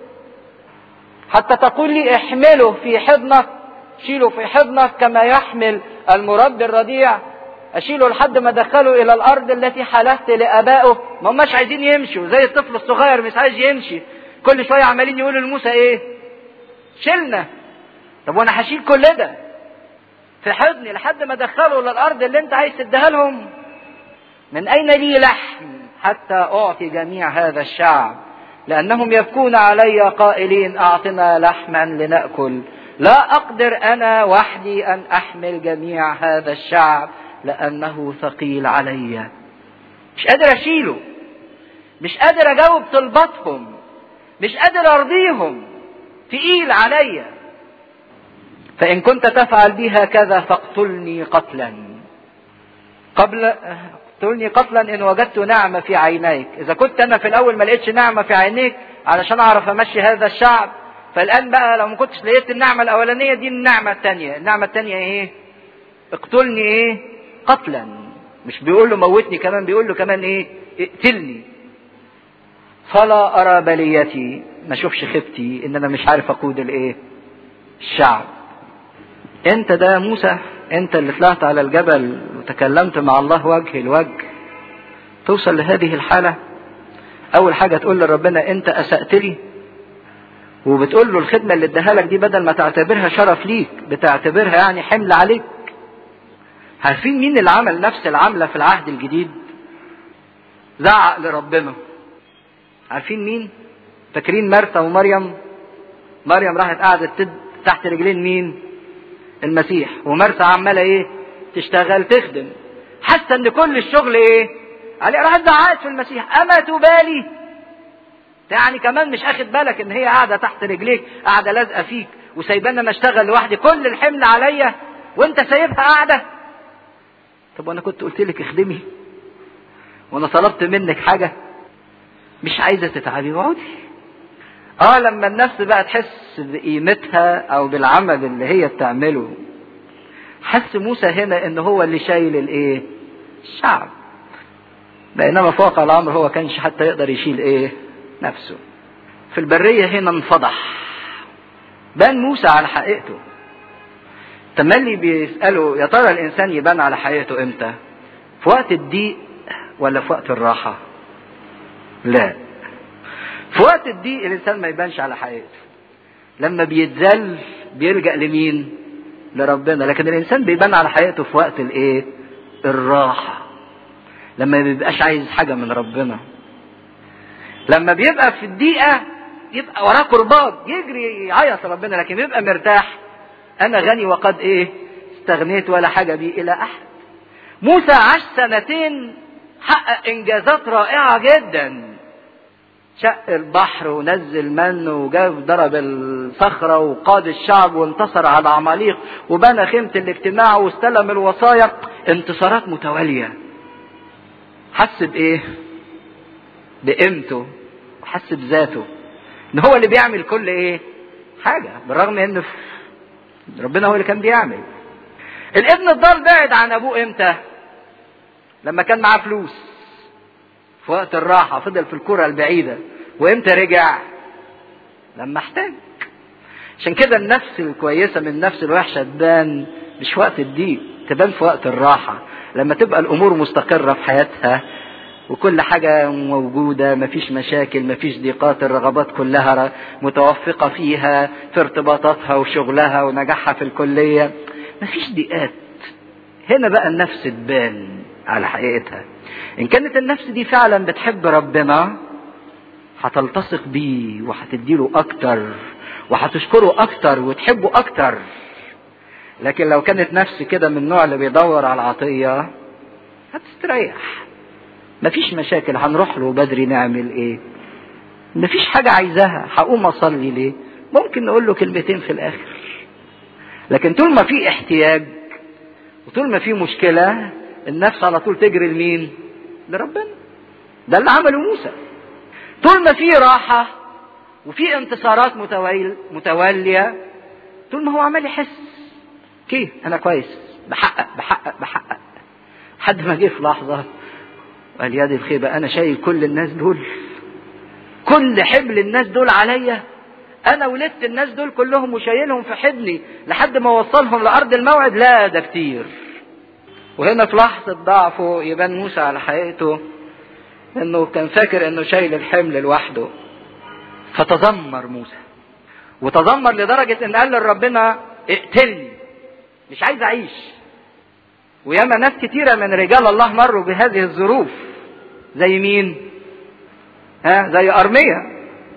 حتى تقول لي احمله في حضنك شيله في حضنك كما يحمل المربي الرضيع اشيله لحد ما ادخله الى الارض التي حلفت لابائه ما هماش عايزين يمشوا زي الطفل الصغير مش عايز يمشي كل شويه عمالين يقولوا لموسى ايه شيلنا طب وانا هشيل كل ده في حضني لحد ما ادخله الى الارض اللي انت عايز تديها لهم من اين لي لحم حتى اعطي جميع هذا الشعب لانهم يبكون علي قائلين اعطنا لحما لناكل لا اقدر انا وحدي ان احمل جميع هذا الشعب لانه ثقيل علي مش قادر اشيله مش قادر اجاوب طلباتهم مش قادر ارضيهم تقيل عليا فان كنت تفعل بي هكذا فاقتلني قتلا قبل اقتلني قتلا ان وجدت نعمه في عينيك اذا كنت انا في الاول ما لقيتش نعمه في عينيك علشان اعرف امشي هذا الشعب فالان بقى لو ما كنتش لقيت النعمه الاولانيه دي النعمه الثانيه النعمه الثانيه ايه اقتلني ايه قتلا مش بيقول له موتني كمان بيقول له كمان ايه اقتلني فلا ارى بليتي ما اشوفش خيبتي ان انا مش عارف اقود الايه الشعب انت ده موسى انت اللي طلعت على الجبل وتكلمت مع الله وجه لوجه توصل لهذه الحاله اول حاجه تقول لربنا انت اسات لي وبتقول له الخدمه اللي اداها لك دي بدل ما تعتبرها شرف ليك بتعتبرها يعني حمل عليك عارفين مين اللي عمل نفس العملة في العهد الجديد زعق لربنا عارفين مين فاكرين مرثا ومريم مريم راحت قعدت تحت رجلين مين المسيح ومرثا عماله ايه تشتغل تخدم حاسه ان كل الشغل ايه عليه راحت زعقت في المسيح اما تبالي يعني كمان مش اخد بالك ان هي قاعده تحت رجليك قاعده لازقه فيك وسايبانا انا اشتغل لوحدي كل الحمل عليا وانت سايبها قاعده طب وانا كنت قلت لك اخدمي وانا طلبت منك حاجه مش عايزه تتعبي اقعدي اه لما النفس بقى تحس بقيمتها او بالعمل اللي هي بتعمله حس موسى هنا ان هو اللي شايل الايه الشعب بينما فوق الامر هو كانش حتى يقدر يشيل ايه نفسه في البرية هنا انفضح بان موسى على حقيقته تملي بيسأله يا ترى الإنسان يبان على حقيقته إمتى؟ في وقت الضيق ولا في وقت الراحة؟ لا. في وقت الضيق الإنسان ما يبانش على حقيقته. لما بيتذل بيلجأ لمين؟ لربنا، لكن الإنسان بيبان على حقيقته في وقت الإيه؟ الراحة. لما ما بيبقاش عايز حاجة من ربنا. لما بيبقى في الضيقة يبقى وراه كرباج يجري يعيط ربنا لكن يبقى مرتاح انا غني وقد ايه استغنيت ولا حاجة بي الى احد موسى عاش سنتين حقق انجازات رائعة جدا شق البحر ونزل من وجاب ضرب الصخرة وقاد الشعب وانتصر على عماليق وبنى خيمة الاجتماع واستلم الوصايا انتصارات متوالية حس بايه بقيمته وحس بذاته ان هو اللي بيعمل كل ايه حاجة بالرغم ان ربنا هو اللي كان بيعمل الابن الضال بعد عن ابوه امتى لما كان معاه فلوس في وقت الراحة فضل في الكرة البعيدة وامتى رجع لما احتاج عشان كده النفس الكويسة من النفس الوحشة تبان مش وقت الضيق تبان في وقت الراحة لما تبقى الامور مستقرة في حياتها وكل حاجة موجودة مفيش مشاكل مفيش ضيقات الرغبات كلها متوفقة فيها في ارتباطاتها وشغلها ونجاحها في الكلية مفيش ضيقات هنا بقى النفس تبان على حقيقتها إن كانت النفس دي فعلا بتحب ربنا هتلتصق بيه وهتديله أكتر وهتشكره أكتر وتحبه أكتر لكن لو كانت نفس كده من النوع اللي بيدور على العطية هتستريح مفيش مشاكل هنروح له بدري نعمل ايه مفيش حاجة عايزاها هقوم اصلي ليه ممكن نقول له كلمتين في الاخر لكن طول ما في احتياج وطول ما في مشكلة النفس على طول تجري لمين لربنا ده اللي عمله موسى طول ما في راحة وفي انتصارات متوال... متوالية طول ما هو عمال يحس كيف انا كويس بحقق بحقق بحقق حد ما جه في لحظة قال يا دي الخيبة أنا شايل كل الناس دول كل حمل الناس دول عليا أنا ولدت الناس دول كلهم وشايلهم في حضني لحد ما وصلهم لأرض الموعد لا ده كتير وهنا في لحظة ضعفه يبان موسى على حقيقته إنه كان فاكر إنه شايل الحمل لوحده فتذمر موسى وتذمر لدرجة إن قال لربنا اقتلني مش عايز أعيش وياما ناس كتيرة من رجال الله مروا بهذه الظروف زي مين ها زي أرمية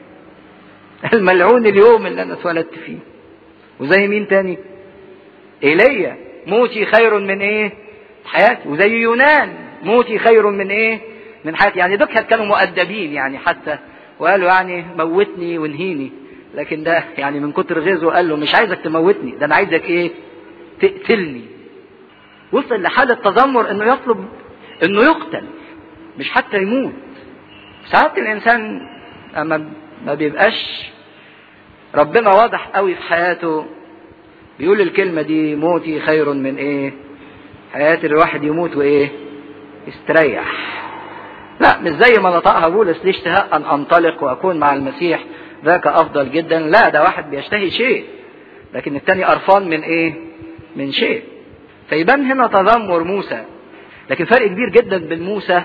الملعون اليوم اللي أنا اتولدت فيه وزي مين تاني إيليا موتي خير من إيه حياتي وزي يونان موتي خير من إيه من حياتي يعني دول كانوا مؤدبين يعني حتى وقالوا يعني موتني وانهيني لكن ده يعني من كتر غيظه قال له مش عايزك تموتني ده انا عايزك ايه تقتلني وصل لحالة تذمر انه يطلب انه يقتل مش حتى يموت ساعات الانسان اما ما بيبقاش ربنا واضح قوي في حياته بيقول الكلمة دي موتي خير من ايه حياة الواحد يموت وايه يستريح لا مش زي ما نطقها بولس ليه اشتهاء ان انطلق واكون مع المسيح ذاك افضل جدا لا ده واحد بيشتهي شيء لكن التاني قرفان من ايه من شيء فيبان هنا تذمر موسى لكن فرق كبير جدا بين موسى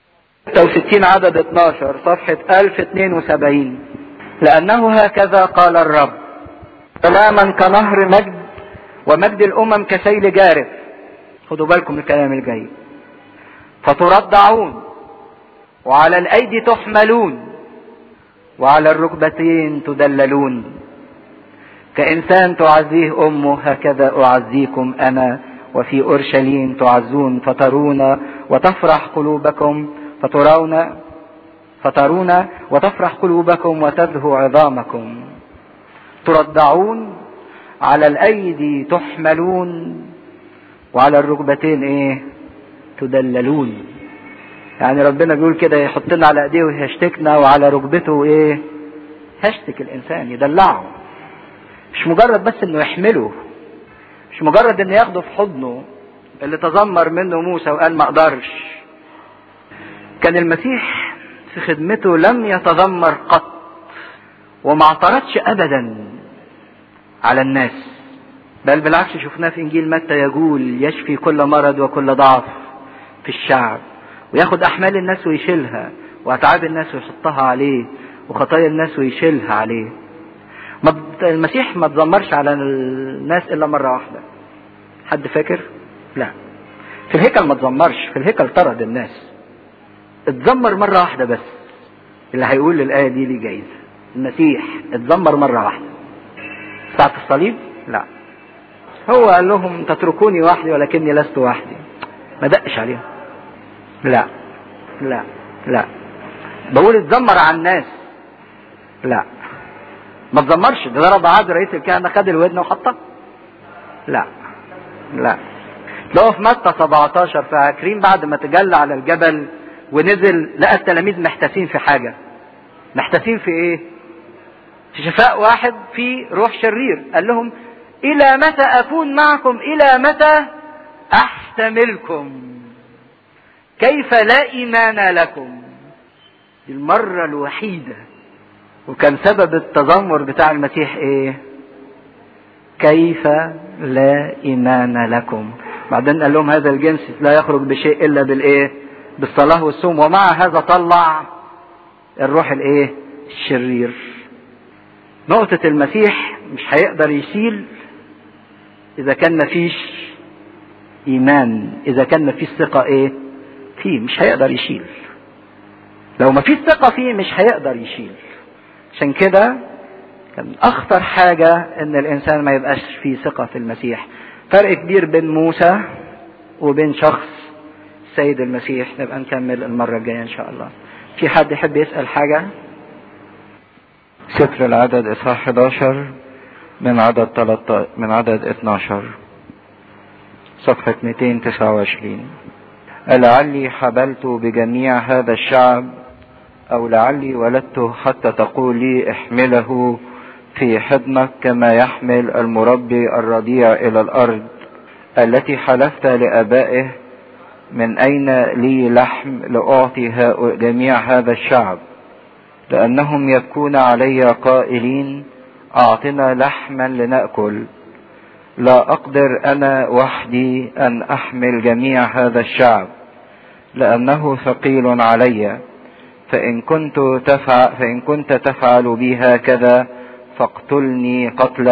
66 عدد 12 صفحة 1072 لأنه هكذا قال الرب سلاما كنهر مجد ومجد الأمم كسيل جارف خدوا بالكم من الكلام الجاي فتردعون وعلى الايدي تحملون وعلى الركبتين تدللون كإنسان تعزيه أمه هكذا أعزيكم أنا وفي أورشليم تعزون فترون وتفرح قلوبكم فترون فترون وتفرح قلوبكم وتزهو عظامكم تردعون على الأيدي تحملون وعلى الركبتين إيه تدللون يعني ربنا بيقول كده يحطنا على ايديه ويهشتكنا وعلى ركبته ايه هشتك الانسان يدلعه مش مجرد بس انه يحمله مش مجرد انه ياخده في حضنه اللي تذمر منه موسى وقال ما اقدرش كان المسيح في خدمته لم يتذمر قط وما اعترضش ابدا على الناس بل بالعكس شفناه في انجيل متى يقول يشفي كل مرض وكل ضعف في الشعب وياخد احمال الناس ويشيلها واتعاب الناس ويحطها عليه وخطايا الناس ويشيلها عليه المسيح ما تذمرش على الناس الا مره واحده حد فاكر لا في الهيكل ما تذمرش في الهيكل طرد الناس اتذمر مره واحده بس اللي هيقول الايه دي ليه جايزه المسيح اتذمر مره واحده ساعه الصليب لا هو قال لهم تتركوني وحدي ولكني لست وحدي ما دقش عليهم لا لا لا بقول اتذمر على الناس لا ما تذمرش ده ضرب عاد رئيس الكهنة خد الودن وحطها لا لا لو في متى 17 فاكرين بعد ما تجلى على الجبل ونزل لقى التلاميذ محتاسين في حاجة محتاسين في ايه في شفاء واحد في روح شرير قال لهم الى متى اكون معكم الى متى احتملكم كيف لا ايمان لكم دي المرة الوحيدة وكان سبب التذمر بتاع المسيح ايه كيف لا ايمان لكم بعدين قال لهم هذا الجنس لا يخرج بشيء الا بالايه بالصلاة والصوم ومع هذا طلع الروح الايه الشرير نقطة المسيح مش هيقدر يشيل اذا كان مفيش ايمان اذا كان مفيش ثقة ايه فيه مش هيقدر يشيل لو مفيش ثقة فيه مش هيقدر يشيل عشان كده كان اخطر حاجة ان الانسان ما يبقاش فيه ثقة في المسيح فرق كبير بين موسى وبين شخص السيد المسيح نبقى نكمل المرة الجاية ان شاء الله في حد يحب يسأل حاجة سفر العدد اصحاح 11 من عدد 13 من عدد 12 صفحة 229 ألعلي حبلت بجميع هذا الشعب أو لعلي ولدته حتى تقول لي احمله في حضنك كما يحمل المربي الرضيع إلى الأرض التي حلفت لآبائه من أين لي لحم لأعطي جميع هذا الشعب لأنهم يبكون علي قائلين أعطنا لحما لنأكل لا أقدر أنا وحدي أن أحمل جميع هذا الشعب لأنه ثقيل علي فإن كنت تفعل فإن كنت تفعل بي هكذا فاقتلني قتلا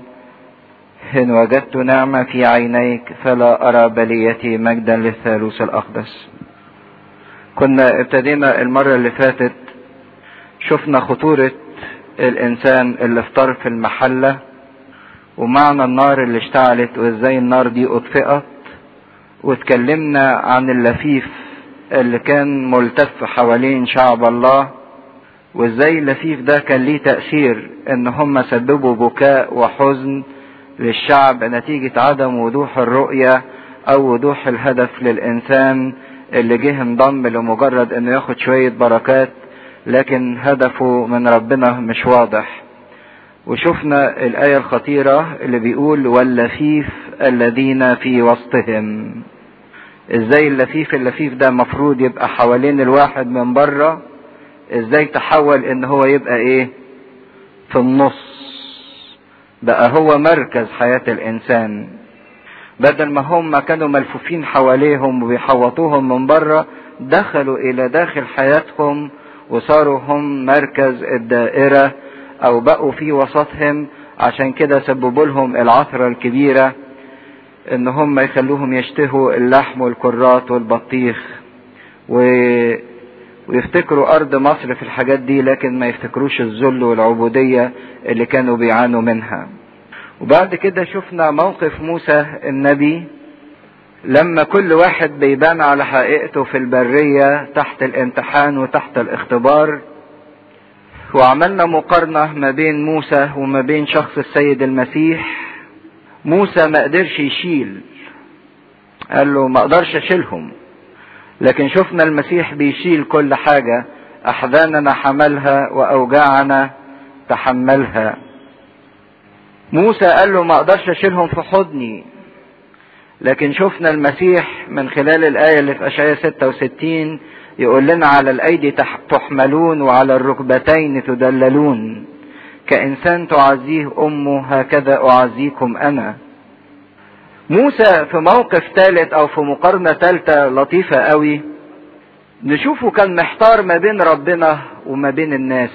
إن وجدت نعمة في عينيك فلا أرى بليتي مجدا للثالوث الأقدس كنا ابتدينا المرة اللي فاتت شفنا خطورة الإنسان اللي في طرف المحلة ومعنى النار اللي اشتعلت وازاي النار دي اطفئت واتكلمنا عن اللفيف اللي كان ملتف حوالين شعب الله وازاي اللفيف ده كان ليه تأثير ان هم سببوا بكاء وحزن للشعب نتيجة عدم وضوح الرؤية او وضوح الهدف للانسان اللي جه انضم لمجرد انه ياخد شوية بركات لكن هدفه من ربنا مش واضح وشفنا الآية الخطيرة اللي بيقول واللفيف الذين في وسطهم ازاي اللفيف اللفيف ده مفروض يبقى حوالين الواحد من بره ازاي تحول ان هو يبقى ايه في النص بقى هو مركز حياة الانسان بدل ما هم كانوا ملفوفين حواليهم وبيحوطوهم من بره دخلوا الى داخل حياتهم وصاروا هم مركز الدائرة او بقوا في وسطهم عشان كده سببوا لهم العثرة الكبيرة ان هم يخلوهم يشتهوا اللحم والكرات والبطيخ و... ويفتكروا ارض مصر في الحاجات دي لكن ما يفتكروش الذل والعبودية اللي كانوا بيعانوا منها وبعد كده شفنا موقف موسى النبي لما كل واحد بيبان على حقيقته في البرية تحت الامتحان وتحت الاختبار وعملنا مقارنة ما بين موسى وما بين شخص السيد المسيح موسى ما قدرش يشيل قال له ما اقدرش اشيلهم لكن شفنا المسيح بيشيل كل حاجة احزاننا حملها واوجاعنا تحملها موسى قال له ما اقدرش اشيلهم في حضني لكن شفنا المسيح من خلال الآية اللي في أشعياء 66 يقول لنا على الأيدي تحملون وعلى الركبتين تدللون كإنسان تعزيه أمه هكذا أعزيكم أنا موسى في موقف ثالث أو في مقارنة ثالثة لطيفة قوي نشوفه كان محتار ما بين ربنا وما بين الناس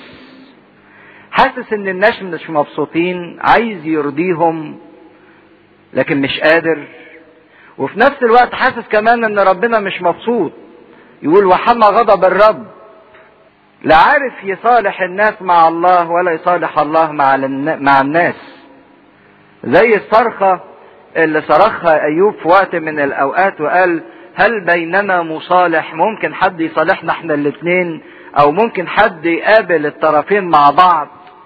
حاسس ان الناس مش مبسوطين عايز يرضيهم لكن مش قادر وفي نفس الوقت حاسس كمان ان ربنا مش مبسوط يقول وحمى غضب الرب لا عارف يصالح الناس مع الله ولا يصالح الله مع مع الناس زي الصرخة اللي صرخها ايوب في وقت من الاوقات وقال هل بيننا مصالح ممكن حد يصالحنا احنا الاثنين او ممكن حد يقابل الطرفين مع بعض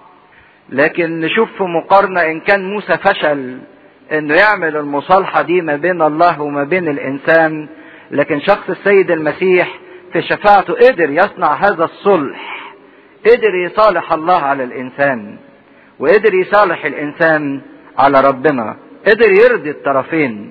لكن نشوف في مقارنة ان كان موسى فشل انه يعمل المصالحة دي ما بين الله وما بين الانسان لكن شخص السيد المسيح في شفاعته قدر يصنع هذا الصلح قدر يصالح الله على الانسان وقدر يصالح الانسان على ربنا قدر يرضي الطرفين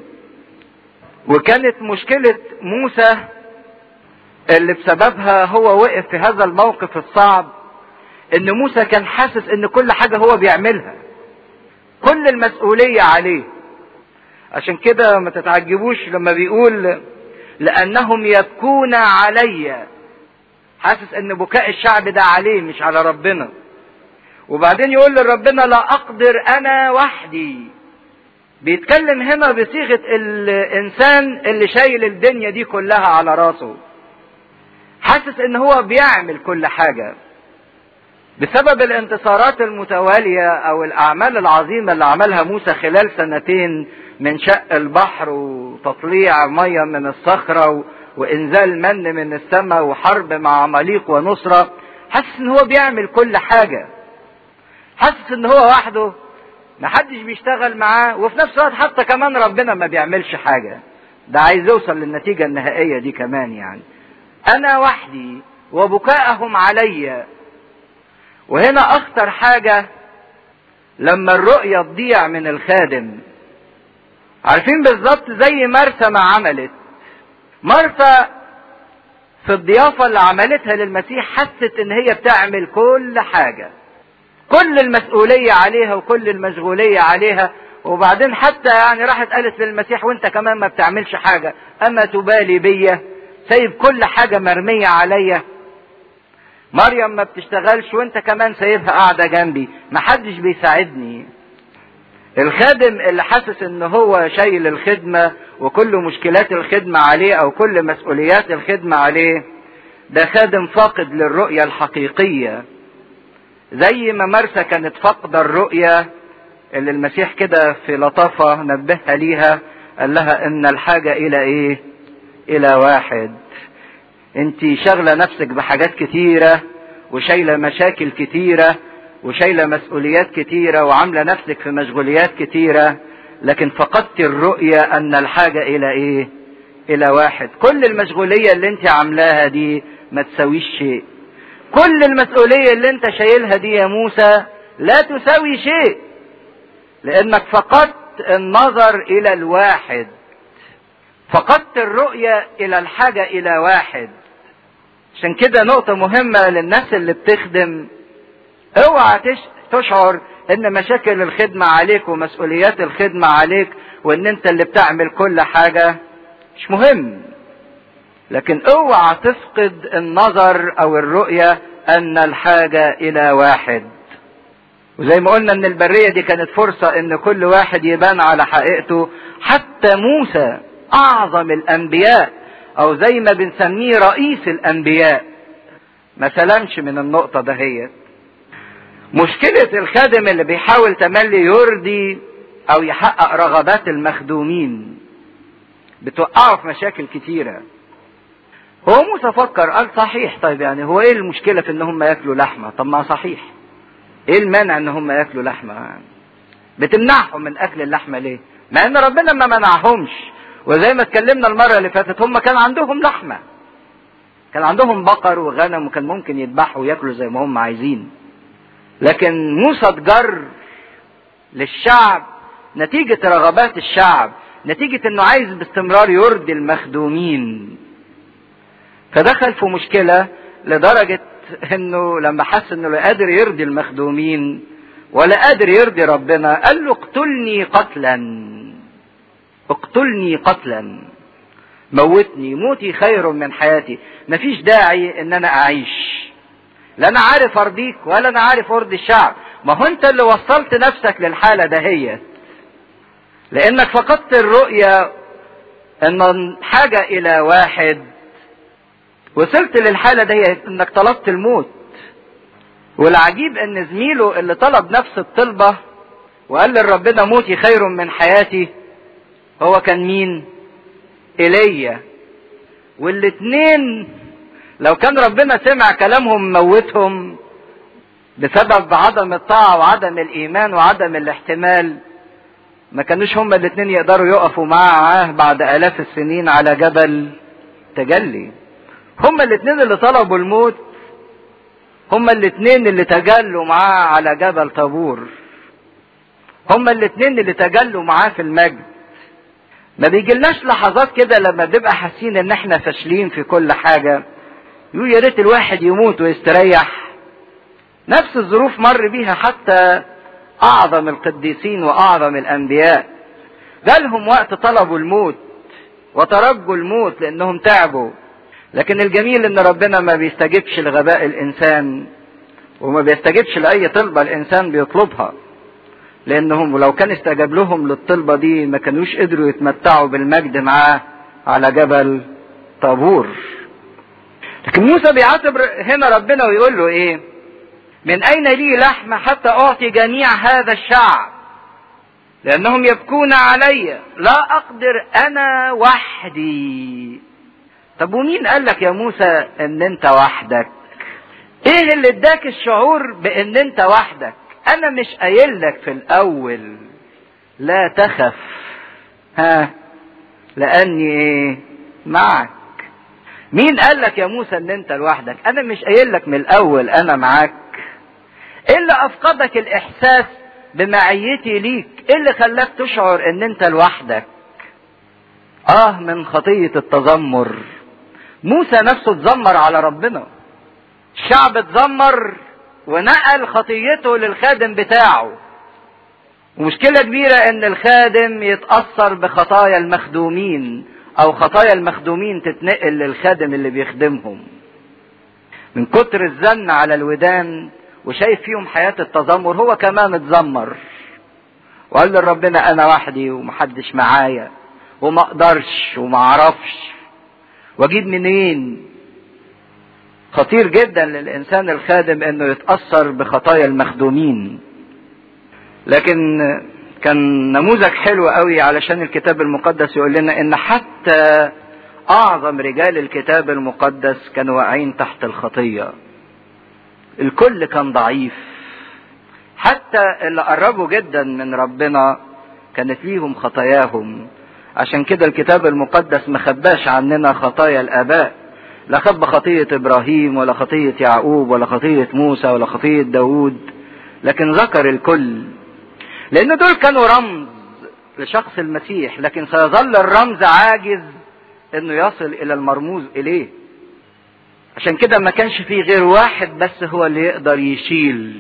وكانت مشكلة موسى اللي بسببها هو وقف في هذا الموقف الصعب ان موسى كان حاسس ان كل حاجة هو بيعملها كل المسؤولية عليه عشان كده ما تتعجبوش لما بيقول لأنهم يبكون علي حاسس ان بكاء الشعب ده عليه مش على ربنا وبعدين يقول لربنا لا أقدر أنا وحدي بيتكلم هنا بصيغة الإنسان اللي شايل الدنيا دي كلها على راسه حاسس ان هو بيعمل كل حاجة بسبب الانتصارات المتوالية او الاعمال العظيمة اللي عملها موسى خلال سنتين من شق البحر وتطليع مية من الصخرة وانزال من من السماء وحرب مع عماليق ونصرة حاسس ان هو بيعمل كل حاجة حاسس ان هو وحده محدش بيشتغل معاه وفي نفس الوقت حتى كمان ربنا ما بيعملش حاجة ده عايز يوصل للنتيجة النهائية دي كمان يعني انا وحدي وبكاءهم علي وهنا اخطر حاجة لما الرؤية تضيع من الخادم عارفين بالظبط زي مرسى ما عملت مرسى في الضيافة اللي عملتها للمسيح حست ان هي بتعمل كل حاجة كل المسؤولية عليها وكل المشغولية عليها وبعدين حتى يعني راحت قالت للمسيح وانت كمان ما بتعملش حاجة اما تبالي بيا سايب كل حاجة مرمية عليا مريم ما بتشتغلش وانت كمان سايبها قاعدة جنبي محدش بيساعدني الخادم اللي حاسس ان هو شايل الخدمة وكل مشكلات الخدمة عليه او كل مسؤوليات الخدمة عليه ده خادم فاقد للرؤية الحقيقية زي ما مرسى كانت فاقدة الرؤية اللي المسيح كده في لطافة نبهها ليها قال لها ان الحاجة الى ايه الى واحد انت شاغلة نفسك بحاجات كتيرة وشايلة مشاكل كتيرة وشايلة مسؤوليات كتيرة وعاملة نفسك في مشغوليات كتيرة لكن فقدت الرؤية ان الحاجة الى ايه الى واحد كل المشغولية اللي انت عاملاها دي ما تساويش شيء كل المسؤولية اللي انت شايلها دي يا موسى لا تساوي شيء لانك فقدت النظر الى الواحد فقدت الرؤية الى الحاجة الى واحد عشان كده نقطة مهمة للناس اللي بتخدم اوعى تشعر ان مشاكل الخدمة عليك ومسؤوليات الخدمة عليك وان انت اللي بتعمل كل حاجة مش مهم لكن اوعى تفقد النظر او الرؤية ان الحاجة الى واحد وزي ما قلنا ان البرية دي كانت فرصة ان كل واحد يبان على حقيقته حتى موسى اعظم الانبياء او زي ما بنسميه رئيس الانبياء ما سلمش من النقطة دهيت مشكلة الخادم اللي بيحاول تملي يرضي او يحقق رغبات المخدومين بتوقعه في مشاكل كتيرة هو موسى فكر قال صحيح طيب يعني هو ايه المشكلة في ان هم ياكلوا لحمة طب ما صحيح ايه المانع ان هم ياكلوا لحمة يعني بتمنعهم من اكل اللحمة ليه مع ان ربنا ما منعهمش وزي ما اتكلمنا المرة اللي فاتت هم كان عندهم لحمة كان عندهم بقر وغنم وكان ممكن يذبحوا وياكلوا زي ما هم عايزين لكن موسى اتجر للشعب نتيجة رغبات الشعب نتيجة انه عايز باستمرار يرضي المخدومين فدخل في مشكلة لدرجة انه لما حس انه لا قادر يرضي المخدومين ولا قادر يرضي ربنا قال له اقتلني قتلا اقتلني قتلا موتني موتي خير من حياتي مفيش داعي ان انا اعيش لا انا عارف ارضيك ولا انا عارف ارضي الشعب ما هو انت اللي وصلت نفسك للحالة دهيت لانك فقدت الرؤية ان حاجة الى واحد وصلت للحالة دي انك طلبت الموت والعجيب ان زميله اللي طلب نفس الطلبة وقال لربنا موتي خير من حياتي هو كان مين ايليا والاتنين لو كان ربنا سمع كلامهم موتهم بسبب عدم الطاعة وعدم الإيمان وعدم الاحتمال ما كانوش هما الاتنين يقدروا يقفوا معاه بعد آلاف السنين على جبل تجلي هما الاتنين اللي طلبوا الموت هما الاتنين اللي تجلوا معاه على جبل طابور هما الاتنين اللي تجلوا معاه في المجد ما بيجيلناش لحظات كده لما بنبقى حاسين ان احنا فاشلين في كل حاجة يقول يا ريت الواحد يموت ويستريح نفس الظروف مر بيها حتى اعظم القديسين واعظم الانبياء جالهم وقت طلبوا الموت وترجوا الموت لانهم تعبوا لكن الجميل ان ربنا ما بيستجبش لغباء الانسان وما بيستجبش لاي طلبه الانسان بيطلبها لانهم لو كان استجاب لهم للطلبه دي ما كانوش قدروا يتمتعوا بالمجد معاه على جبل طابور لكن موسى بيعاتب هنا ربنا ويقول له ايه من اين لي لحم حتى اعطي جميع هذا الشعب لانهم يبكون علي لا اقدر انا وحدي طب ومين قال لك يا موسى ان انت وحدك ايه اللي اداك الشعور بان انت وحدك انا مش قايل لك في الاول لا تخف ها لاني ايه معك مين قال لك يا موسى ان انت لوحدك انا مش قايل لك من الاول انا معاك ايه اللي افقدك الاحساس بمعيتي ليك ايه اللي خلاك تشعر ان انت لوحدك اه من خطية التذمر موسى نفسه اتذمر على ربنا الشعب اتذمر ونقل خطيته للخادم بتاعه ومشكلة كبيرة ان الخادم يتأثر بخطايا المخدومين او خطايا المخدومين تتنقل للخادم اللي بيخدمهم من كتر الزن على الودان وشايف فيهم حياة التذمر هو كمان اتذمر وقال لربنا انا وحدي ومحدش معايا وما اقدرش وما اعرفش واجيب منين خطير جدا للانسان الخادم انه يتاثر بخطايا المخدومين لكن كان نموذج حلو قوي علشان الكتاب المقدس يقول لنا ان حتى اعظم رجال الكتاب المقدس كانوا واقعين تحت الخطيه الكل كان ضعيف حتى اللي قربوا جدا من ربنا كانت ليهم خطاياهم عشان كده الكتاب المقدس ما خباش عننا خطايا الاباء لا خب خطية ابراهيم ولا خطية يعقوب ولا خطية موسى ولا خطية داود لكن ذكر الكل لان دول كانوا رمز لشخص المسيح لكن سيظل الرمز عاجز انه يصل الى المرموز اليه عشان كده ما كانش فيه غير واحد بس هو اللي يقدر يشيل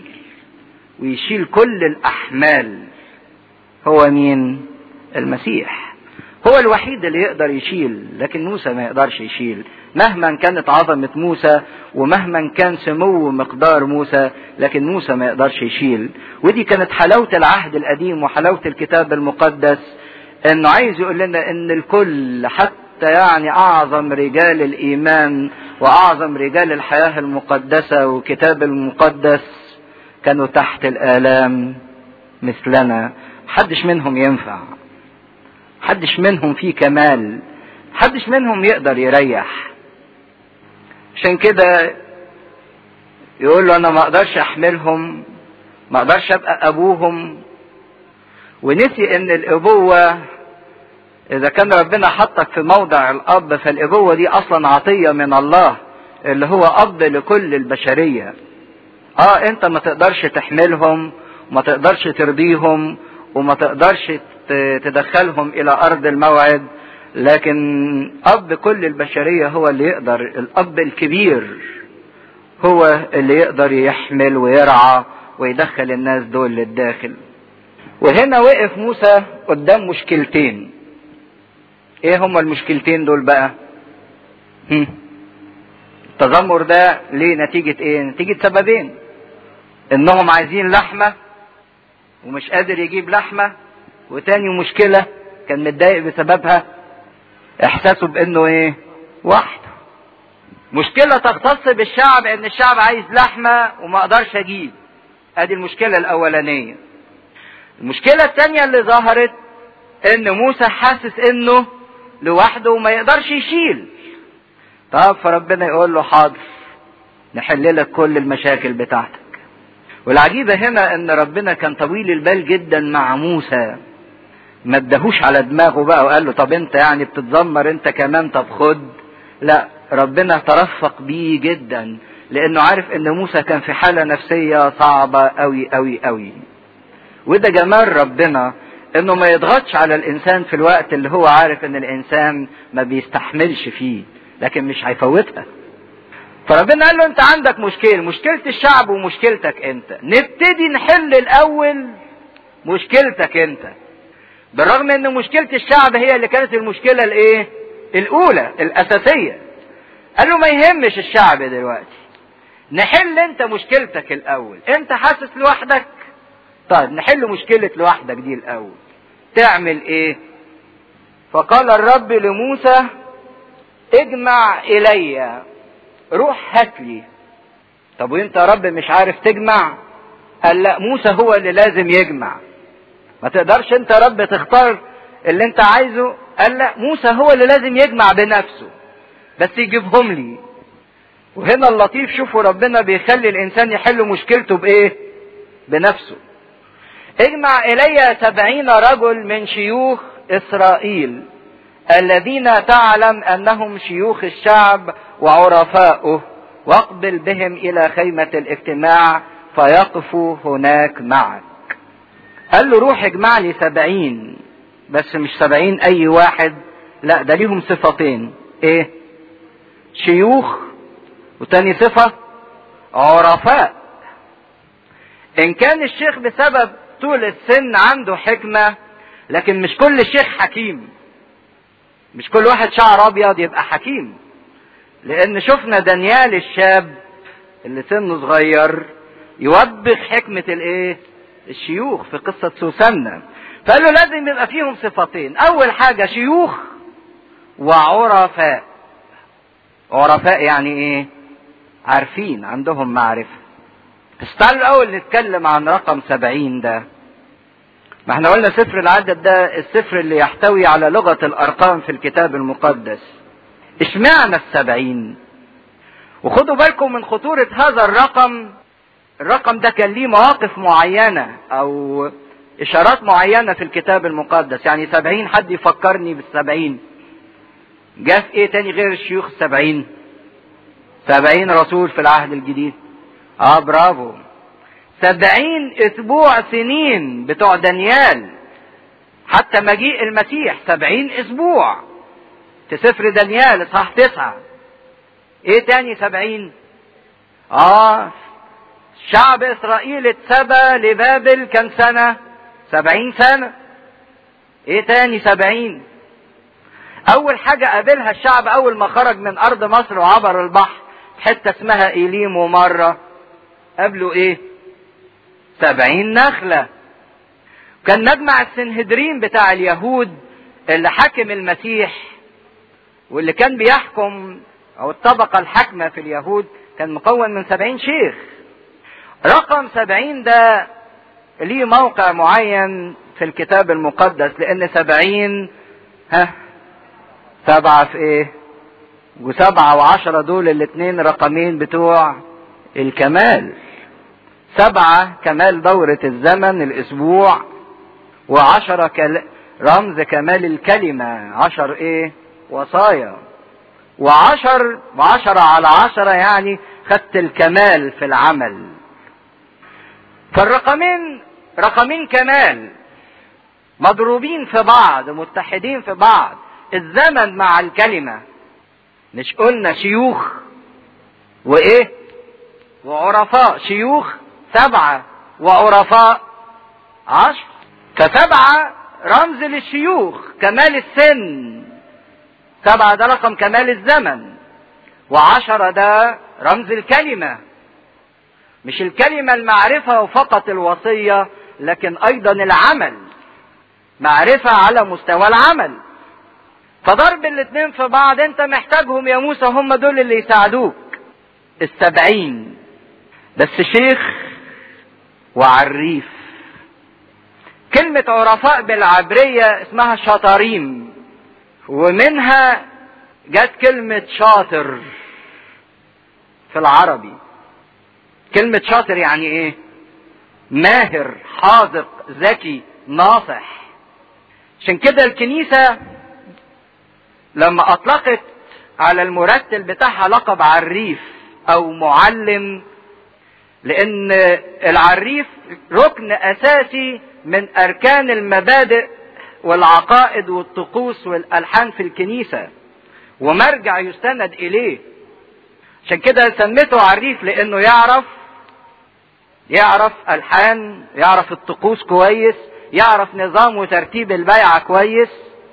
ويشيل كل الاحمال هو مين المسيح هو الوحيد اللي يقدر يشيل لكن موسى ما يقدرش يشيل مهما كانت عظمة موسى ومهما كان سمو مقدار موسى لكن موسى ما يقدرش يشيل ودي كانت حلاوة العهد القديم وحلاوة الكتاب المقدس انه عايز يقول لنا ان الكل حتى يعني اعظم رجال الايمان واعظم رجال الحياة المقدسة والكتاب المقدس كانوا تحت الالام مثلنا محدش منهم ينفع محدش منهم فيه كمال محدش منهم يقدر يريح عشان كده يقول له انا ما اقدرش احملهم ما اقدرش ابقى ابوهم ونسي ان الابوة اذا كان ربنا حطك في موضع الاب فالابوة دي اصلا عطية من الله اللي هو اب لكل البشرية اه انت ما تقدرش تحملهم وما تقدرش ترضيهم وما تقدرش تدخلهم الى ارض الموعد لكن اب كل البشرية هو اللي يقدر الاب الكبير هو اللي يقدر يحمل ويرعى ويدخل الناس دول للداخل وهنا وقف موسى قدام مشكلتين ايه هما المشكلتين دول بقى هم. التذمر ده ليه نتيجة ايه نتيجة سببين انهم عايزين لحمة ومش قادر يجيب لحمة وتاني مشكلة كان متضايق بسببها احساسه بانه ايه وحده مشكلة تختص بالشعب ان الشعب عايز لحمة وما اقدرش اجيب ادي المشكلة الاولانية المشكلة التانية اللي ظهرت ان موسى حاسس انه لوحده وما يقدرش يشيل طب فربنا يقول له حاضر نحل لك كل المشاكل بتاعتك والعجيبة هنا ان ربنا كان طويل البال جدا مع موسى ما ادهوش على دماغه بقى وقال له طب انت يعني بتتذمر انت كمان طب خد لا ربنا ترفق بيه جدا لانه عارف ان موسى كان في حالة نفسية صعبة قوي قوي قوي وده جمال ربنا انه ما يضغطش على الانسان في الوقت اللي هو عارف ان الانسان ما بيستحملش فيه لكن مش هيفوتها فربنا قال له انت عندك مشكلة مشكلة الشعب ومشكلتك انت نبتدي نحل الاول مشكلتك انت بالرغم ان مشكلة الشعب هي اللي كانت المشكلة الايه الاولى الاساسية قال له ما يهمش الشعب دلوقتي نحل انت مشكلتك الاول انت حاسس لوحدك طيب نحل مشكلة لوحدك دي الاول تعمل ايه فقال الرب لموسى اجمع الي روح هات لي طب وانت يا رب مش عارف تجمع قال لا موسى هو اللي لازم يجمع ما تقدرش انت يا رب تختار اللي انت عايزه قال لا موسى هو اللي لازم يجمع بنفسه بس يجيبهم لي وهنا اللطيف شوفوا ربنا بيخلي الانسان يحل مشكلته بايه بنفسه اجمع الي سبعين رجل من شيوخ اسرائيل الذين تعلم انهم شيوخ الشعب وعرفاؤه واقبل بهم الى خيمة الاجتماع فيقفوا هناك معك قال له روح اجمع لي سبعين بس مش سبعين اي واحد لا ده ليهم صفتين ايه شيوخ وتاني صفة عرفاء ان كان الشيخ بسبب طول السن عنده حكمة لكن مش كل شيخ حكيم مش كل واحد شعر ابيض يبقى حكيم لان شفنا دانيال الشاب اللي سنه صغير يوبخ حكمة الايه الشيوخ في قصة سوسنة فقال له لازم يبقى فيهم صفتين اول حاجة شيوخ وعرفاء عرفاء يعني ايه عارفين عندهم معرفة بس تعالوا الاول نتكلم عن رقم سبعين ده ما احنا قلنا سفر العدد ده السفر اللي يحتوي على لغة الارقام في الكتاب المقدس اشمعنى السبعين وخدوا بالكم من خطورة هذا الرقم الرقم ده كان ليه مواقف معينة او اشارات معينة في الكتاب المقدس يعني سبعين حد يفكرني بالسبعين جاء في ايه تاني غير الشيوخ السبعين سبعين رسول في العهد الجديد اه برافو سبعين اسبوع سنين بتوع دانيال حتى مجيء المسيح سبعين اسبوع في سفر دانيال اصحاح تسعة ايه تاني سبعين اه شعب اسرائيل اتسبى لبابل كم سنة سبعين سنة ايه تاني سبعين اول حاجة قابلها الشعب اول ما خرج من ارض مصر وعبر البحر حتة اسمها ايليم ومرة قابلوا ايه سبعين نخلة كان مجمع السنهدرين بتاع اليهود اللي حكم المسيح واللي كان بيحكم او الطبقة الحاكمة في اليهود كان مكون من سبعين شيخ رقم سبعين ده ليه موقع معين في الكتاب المقدس لان سبعين ها سبعة في ايه وسبعة وعشرة دول الاتنين رقمين بتوع الكمال سبعة كمال دورة الزمن الاسبوع وعشرة كل... رمز كمال الكلمة عشر ايه وصايا وعشر وعشرة على عشرة يعني خدت الكمال في العمل فالرقمين رقمين كمال مضروبين في بعض متحدين في بعض الزمن مع الكلمة مش قلنا شيوخ وايه وعرفاء شيوخ سبعة وعرفاء عشر فسبعة رمز للشيوخ كمال السن سبعة ده رقم كمال الزمن وعشرة ده رمز الكلمة مش الكلمة المعرفة وفقط الوصية لكن أيضا العمل معرفة على مستوى العمل فضرب الاتنين في بعض انت محتاجهم يا موسى هم دول اللي يساعدوك السبعين بس شيخ وعريف كلمة عرفاء بالعبرية اسمها شطاريم ومنها جت كلمة شاطر في العربي كلمة شاطر يعني ايه ماهر حاذق ذكي ناصح عشان كده الكنيسة لما اطلقت على المرتل بتاعها لقب عريف او معلم لان العريف ركن اساسي من اركان المبادئ والعقائد والطقوس والالحان في الكنيسه ومرجع يستند اليه عشان كده سميته عريف لانه يعرف يعرف الحان يعرف الطقوس كويس يعرف نظام وترتيب البيعه كويس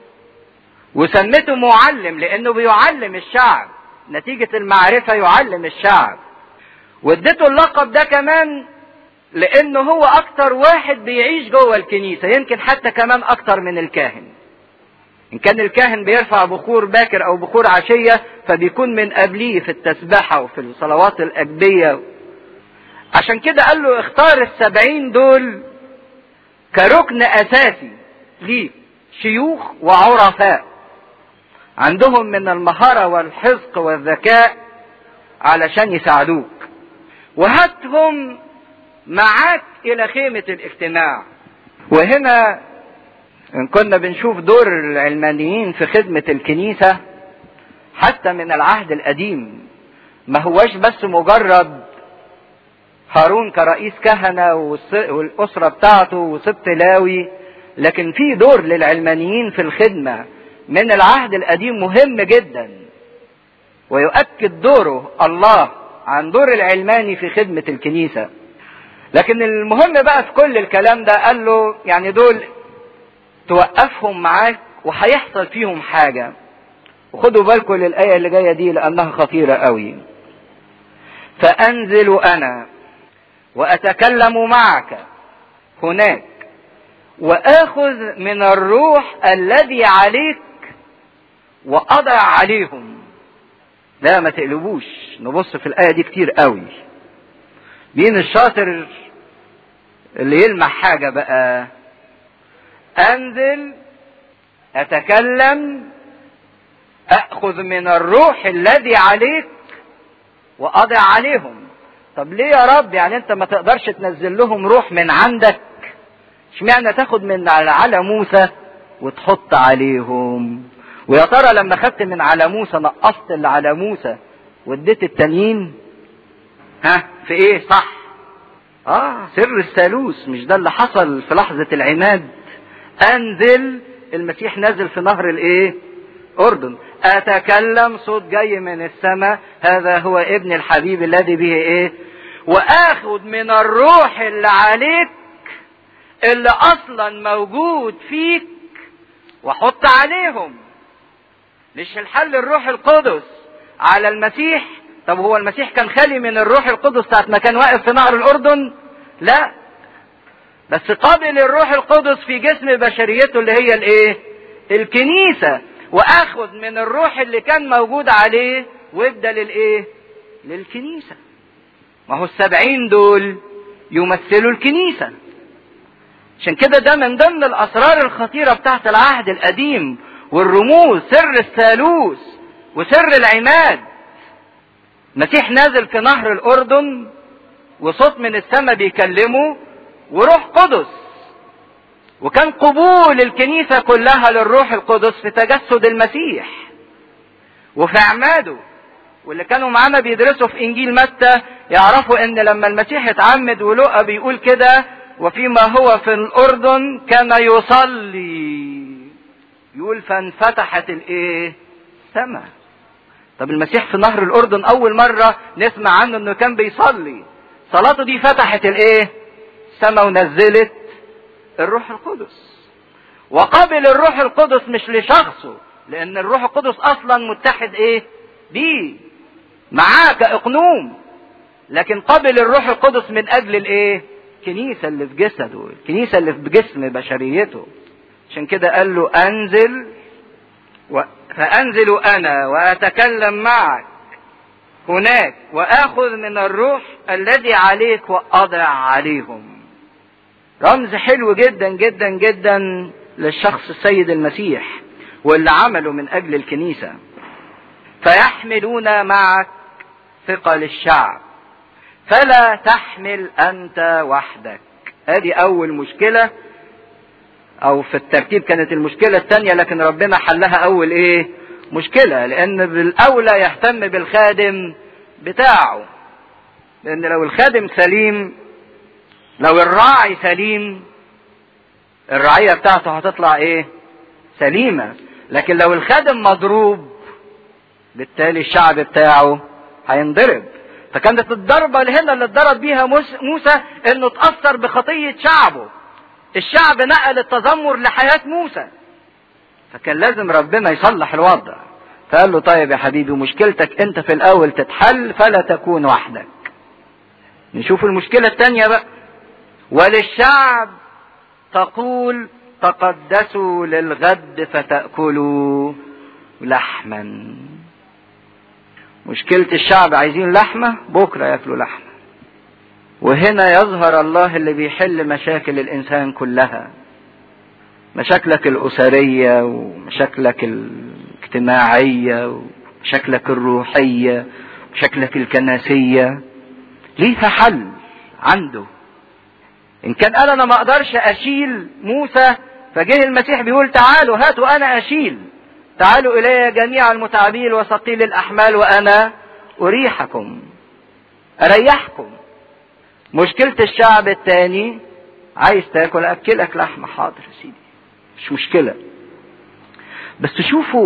وسميته معلم لانه بيعلم الشعب نتيجه المعرفه يعلم الشعب واديته اللقب ده كمان لانه هو اكتر واحد بيعيش جوه الكنيسه يمكن حتى كمان اكتر من الكاهن ان كان الكاهن بيرفع بخور باكر او بخور عشيه فبيكون من قبليه في التسبحه وفي الصلوات الاجبيه عشان كده قال له اختار السبعين دول كركن اساسي ليك شيوخ وعرفاء عندهم من المهاره والحزق والذكاء علشان يساعدوك وهاتهم معاك الى خيمة الاجتماع وهنا ان كنا بنشوف دور العلمانيين في خدمة الكنيسة حتى من العهد القديم ما هوش بس مجرد هارون كرئيس كهنة والأسرة بتاعته وسبط لاوي لكن في دور للعلمانيين في الخدمة من العهد القديم مهم جدا ويؤكد دوره الله عن دور العلماني في خدمة الكنيسة لكن المهم بقى في كل الكلام ده قال له يعني دول توقفهم معاك وهيحصل فيهم حاجة وخدوا بالكم للآية اللي جاية دي لأنها خطيرة قوي فأنزل أنا وأتكلم معك هناك وآخذ من الروح الذي عليك وأضع عليهم لا ما تقلبوش نبص في الآية دي كتير قوي مين الشاطر اللي يلمح حاجة بقى أنزل أتكلم أخذ من الروح الذي عليك وأضع عليهم طب ليه يا رب يعني أنت ما تقدرش تنزل لهم روح من عندك اشمعنى تاخد من على موسى وتحط عليهم ويا ترى لما خدت من على موسى نقصت اللي على موسى واديت التانيين ها في ايه صح اه سر الثالوث مش ده اللي حصل في لحظة العماد انزل المسيح نازل في نهر الايه اردن اتكلم صوت جاي من السماء هذا هو ابن الحبيب الذي به ايه واخد من الروح اللي عليك اللي اصلا موجود فيك واحط عليهم مش الحل الروح القدس على المسيح طب هو المسيح كان خالي من الروح القدس ساعة ما كان واقف في نهر الأردن لا بس قابل الروح القدس في جسم بشريته اللي هي الايه الكنيسة واخذ من الروح اللي كان موجود عليه وادى للايه للكنيسة ما هو السبعين دول يمثلوا الكنيسة عشان كده ده من ضمن الاسرار الخطيرة بتاعت العهد القديم والرموز سر الثالوث وسر العماد المسيح نازل في نهر الاردن وصوت من السماء بيكلمه وروح قدس وكان قبول الكنيسة كلها للروح القدس في تجسد المسيح وفي عماده واللي كانوا معانا بيدرسوا في انجيل متى يعرفوا ان لما المسيح اتعمد ولقى بيقول كده وفيما هو في الاردن كان يصلي يقول فانفتحت الايه سماء طب المسيح في نهر الاردن اول مرة نسمع عنه انه كان بيصلي صلاته دي فتحت الايه السماء ونزلت الروح القدس وقبل الروح القدس مش لشخصه لان الروح القدس اصلا متحد ايه بيه معاه كاقنوم لكن قبل الروح القدس من اجل الايه الكنيسه اللي في جسده الكنيسه اللي في جسم بشريته عشان كده قال له انزل و... فانزل انا واتكلم معك هناك واخذ من الروح الذي عليك واضع عليهم رمز حلو جدا جدا جدا للشخص السيد المسيح واللي عمله من اجل الكنيسه فيحملون معك ثقل الشعب فلا تحمل انت وحدك ادي اول مشكله او في الترتيب كانت المشكله الثانيه لكن ربنا حلها اول ايه مشكله لان بالاولى يهتم بالخادم بتاعه لان لو الخادم سليم لو الراعي سليم الرعية بتاعته هتطلع ايه سليمة لكن لو الخادم مضروب بالتالي الشعب بتاعه هينضرب فكانت الضربة اللي هنا اللي اتضرب بيها موسى انه اتأثر بخطية شعبه الشعب نقل التذمر لحياة موسى فكان لازم ربنا يصلح الوضع فقال له طيب يا حبيبي مشكلتك انت في الاول تتحل فلا تكون وحدك نشوف المشكلة التانية بقى وللشعب تقول تقدسوا للغد فتأكلوا لحما مشكلة الشعب عايزين لحمة بكرة ياكلوا لحمة وهنا يظهر الله اللي بيحل مشاكل الإنسان كلها مشاكلك الأسرية ومشاكلك الاجتماعية ومشاكلك الروحية ومشاكلك الكنسية ليها حل عنده ان كان قال انا ما اقدرش اشيل موسى فجه المسيح بيقول تعالوا هاتوا انا اشيل تعالوا الي جميع المتعبين وثقيل الاحمال وانا اريحكم اريحكم مشكلة الشعب التاني عايز تاكل اكلك لحمة حاضر يا سيدي مش مشكلة بس تشوفوا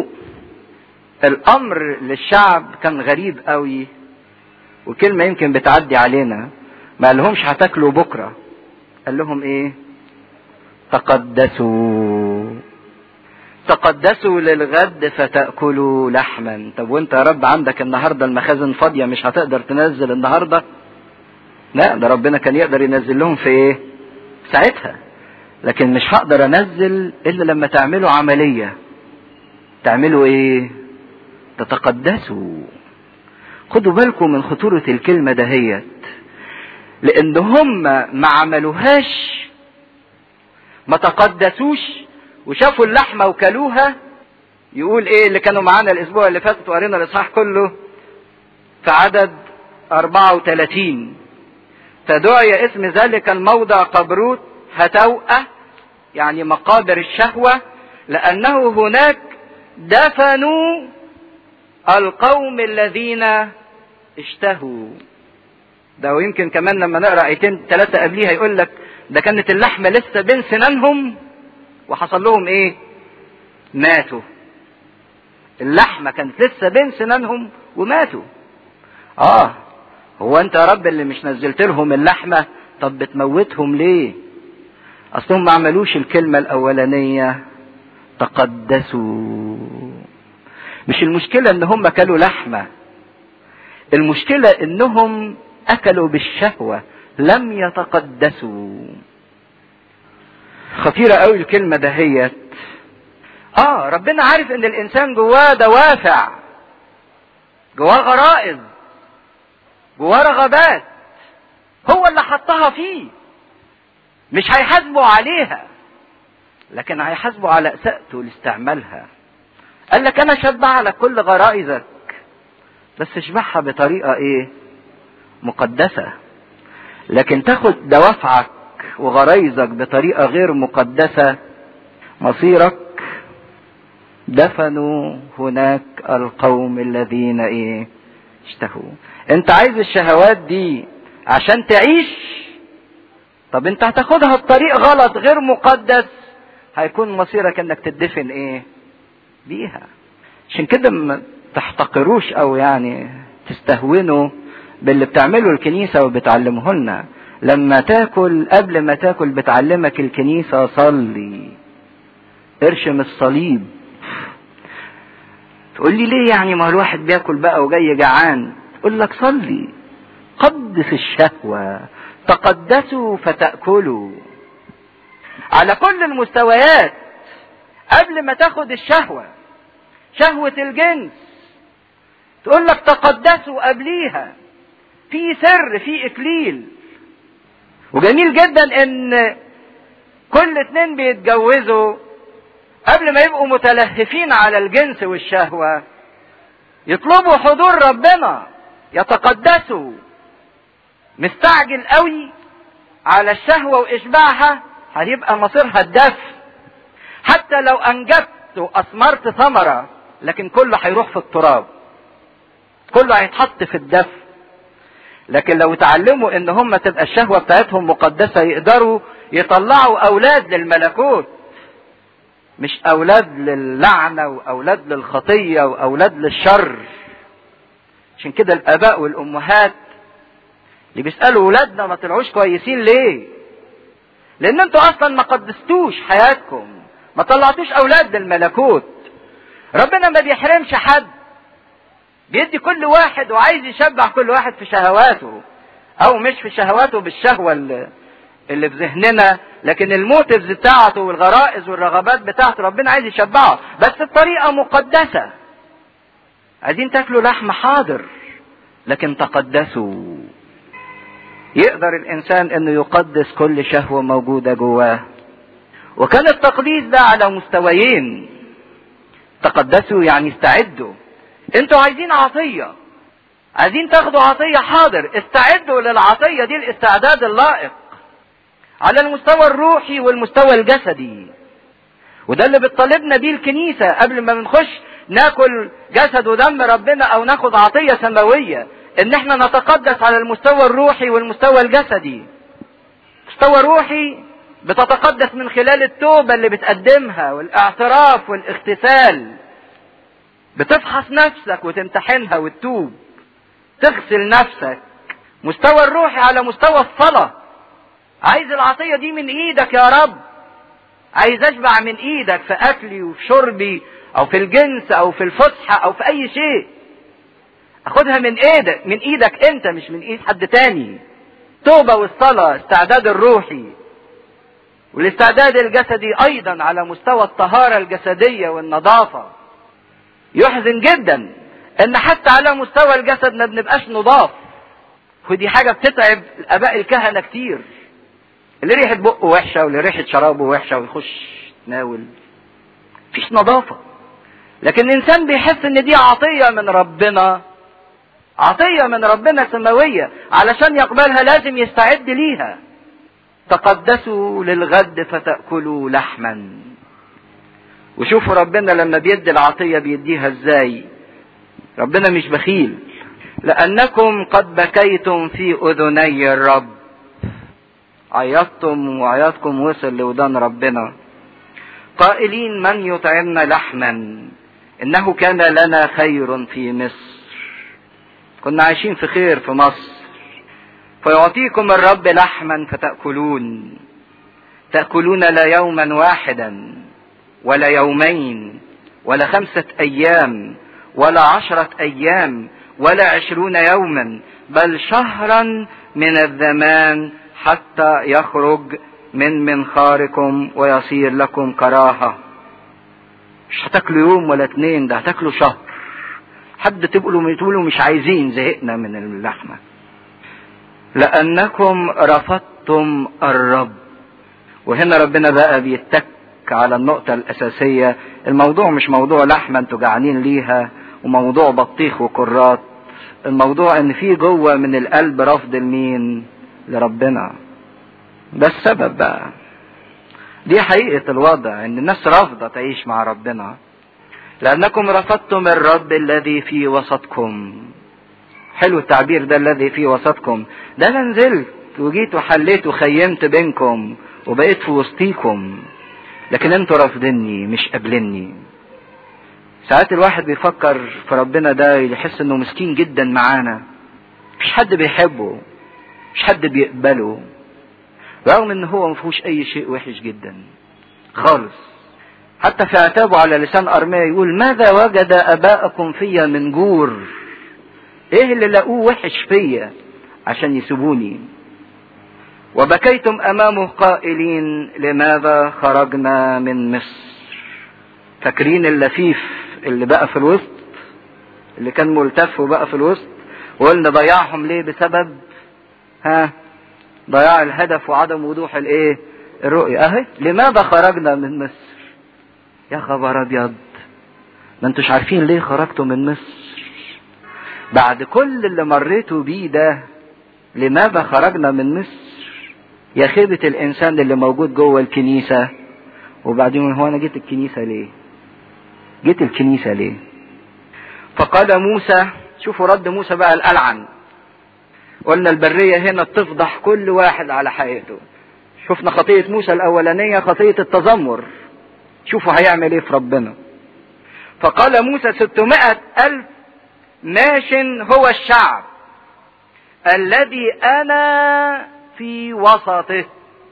الامر للشعب كان غريب قوي وكلمة يمكن بتعدي علينا ما قالهمش هتاكلوا بكره قال لهم ايه تقدسوا تقدسوا للغد فتأكلوا لحما طب وانت يا رب عندك النهاردة المخازن فاضية مش هتقدر تنزل النهاردة لا ده ربنا كان يقدر ينزل لهم في ايه ساعتها لكن مش هقدر انزل الا لما تعملوا عملية تعملوا ايه تتقدسوا خدوا بالكم من خطورة الكلمة دهيت لان هم ما عملوهاش ما تقدسوش وشافوا اللحمة وكلوها يقول ايه اللي كانوا معانا الاسبوع اللي فات وقرينا الاصحاح كله في عدد 34 فدعي اسم ذلك الموضع قبروت هتوأة يعني مقابر الشهوة لأنه هناك دفنوا القوم الذين اشتهوا ده ويمكن كمان لما نقرا ايتين ثلاثه قبليها يقول لك ده كانت اللحمه لسه بين سنانهم وحصل لهم ايه؟ ماتوا. اللحمه كانت لسه بين سنانهم وماتوا. اه هو انت يا رب اللي مش نزلت لهم اللحمه طب بتموتهم ليه؟ اصلهم ما عملوش الكلمه الاولانيه تقدسوا مش المشكلة ان هم اكلوا لحمة المشكلة انهم اكلوا بالشهوة لم يتقدسوا خطيرة قوي الكلمة دهيت اه ربنا عارف ان الانسان جواه دوافع جواه غرائز جواه رغبات هو اللي حطها فيه مش هيحاسبه عليها لكن هيحاسبه على اساءته لاستعمالها قال لك انا شبع على كل غرائزك بس اشبعها بطريقه ايه مقدسه لكن تاخد دوافعك وغرايزك بطريقه غير مقدسه مصيرك دفنوا هناك القوم الذين ايه اشتهوا انت عايز الشهوات دي عشان تعيش طب انت هتاخدها بطريق غلط غير مقدس هيكون مصيرك انك تدفن ايه بيها عشان كده ما تحتقروش او يعني تستهونوا باللي بتعمله الكنيسة وبتعلمه لنا لما تاكل قبل ما تاكل بتعلمك الكنيسة صلي ارشم الصليب تقول لي ليه يعني ما الواحد بياكل بقى وجاي جعان تقول لك صلي قدس الشهوة تقدسوا فتأكلوا على كل المستويات قبل ما تاخد الشهوة شهوة الجنس تقول لك تقدسوا قبليها في سر في اكليل وجميل جدا ان كل اتنين بيتجوزوا قبل ما يبقوا متلهفين على الجنس والشهوة يطلبوا حضور ربنا يتقدسوا مستعجل قوي على الشهوة وإشباعها هيبقى مصيرها الدفن حتى لو أنجبت وأثمرت ثمرة لكن كله هيروح في التراب كله هيتحط في الدفن لكن لو اتعلموا ان هم تبقى الشهوة بتاعتهم مقدسة يقدروا يطلعوا اولاد للملكوت مش اولاد للعنة واولاد للخطية واولاد للشر عشان كده الاباء والامهات اللي بيسالوا ولادنا ما طلعوش كويسين ليه لان انتوا اصلا ما قدستوش حياتكم ما طلعتوش اولاد للملكوت ربنا ما بيحرمش حد بيدي كل واحد وعايز يشبع كل واحد في شهواته او مش في شهواته بالشهوة اللي, اللي في ذهننا لكن الموتيفز بتاعته والغرائز والرغبات بتاعته ربنا عايز يشبعه بس بطريقة مقدسة عايزين تاكلوا لحم حاضر لكن تقدسوا يقدر الانسان انه يقدس كل شهوة موجودة جواه وكان التقديس ده على مستويين تقدسوا يعني استعدوا انتوا عايزين عطية عايزين تاخدوا عطية حاضر استعدوا للعطية دي الاستعداد اللائق على المستوى الروحي والمستوى الجسدي وده اللي بتطالبنا بيه الكنيسة قبل ما بنخش ناكل جسد ودم ربنا او ناخد عطية سماوية ان احنا نتقدس على المستوى الروحي والمستوى الجسدي مستوى روحي بتتقدس من خلال التوبة اللي بتقدمها والاعتراف والاغتسال بتفحص نفسك وتمتحنها وتتوب تغسل نفسك مستوى الروحي على مستوى الصلاة عايز العطية دي من ايدك يا رب عايز اشبع من ايدك في اكلي وفي شربي او في الجنس او في الفسحة او في اي شيء اخدها من ايدك من ايدك انت مش من ايد حد تاني توبة والصلاة استعداد الروحي والاستعداد الجسدي ايضا على مستوى الطهارة الجسدية والنظافة يحزن جدا ان حتى على مستوى الجسد ما بنبقاش نضاف ودي حاجة بتتعب الاباء الكهنة كتير اللي ريحة بقه وحشة واللي ريحة شرابه وحشة ويخش يتناول مفيش نظافة لكن الانسان بيحس ان دي عطية من ربنا عطية من ربنا سماوية علشان يقبلها لازم يستعد ليها تقدسوا للغد فتأكلوا لحما وشوفوا ربنا لما بيدي العطية بيديها ازاي ربنا مش بخيل لأنكم قد بكيتم في أذني الرب عيطتم وعياطكم وصل لودان ربنا قائلين من يطعمنا لحما إنه كان لنا خير في مصر كنا عايشين في خير في مصر فيعطيكم الرب لحما فتأكلون تأكلون لا يوما واحدا ولا يومين ولا خمسة أيام ولا عشرة أيام ولا عشرون يوما بل شهرا من الزمان حتى يخرج من منخاركم ويصير لكم كراهة مش هتاكلوا يوم ولا اتنين ده هتاكلوا شهر حد تقولوا تقولوا مش عايزين زهقنا من اللحمة لأنكم رفضتم الرب وهنا ربنا بقى بيتك على النقطة الأساسية الموضوع مش موضوع لحمة انتوا جعانين ليها وموضوع بطيخ وكرات الموضوع ان في جوه من القلب رفض لمين لربنا ده السبب بقى دي حقيقة الوضع ان الناس رافضة تعيش مع ربنا لانكم رفضتم الرب الذي في وسطكم حلو التعبير ده الذي في وسطكم ده انا نزلت وجيت وحليت وخيمت بينكم وبقيت في وسطيكم لكن انتوا رافضيني مش قابليني ساعات الواحد بيفكر في ربنا ده يحس انه مسكين جدا معانا مش حد بيحبه مش حد بيقبله رغم ان هو ما فيهوش اي شيء وحش جدا خالص حتى في عتابه على لسان ارميا يقول ماذا وجد اباءكم فيا من جور ايه اللي لقوه وحش فيا عشان يسيبوني وبكيتم امامه قائلين لماذا خرجنا من مصر فاكرين اللفيف اللي بقى في الوسط اللي كان ملتف وبقى في الوسط وقلنا ضيعهم ليه بسبب ها ضياع الهدف وعدم وضوح الايه الرؤية اهي لماذا خرجنا من مصر يا خبر ابيض ما انتوش عارفين ليه خرجتوا من مصر بعد كل اللي مريتوا بيه ده لماذا خرجنا من مصر يا خيبة الانسان اللي موجود جوه الكنيسة وبعدين هو انا جيت الكنيسة ليه جيت الكنيسة ليه فقال موسى شوفوا رد موسى بقى الألعن قلنا البرية هنا بتفضح كل واحد على حقيقته شفنا خطية موسى الأولانية خطية التذمر شوفوا هيعمل ايه في ربنا فقال موسى ستمائة ألف ماش هو الشعب الذي أنا في وسطه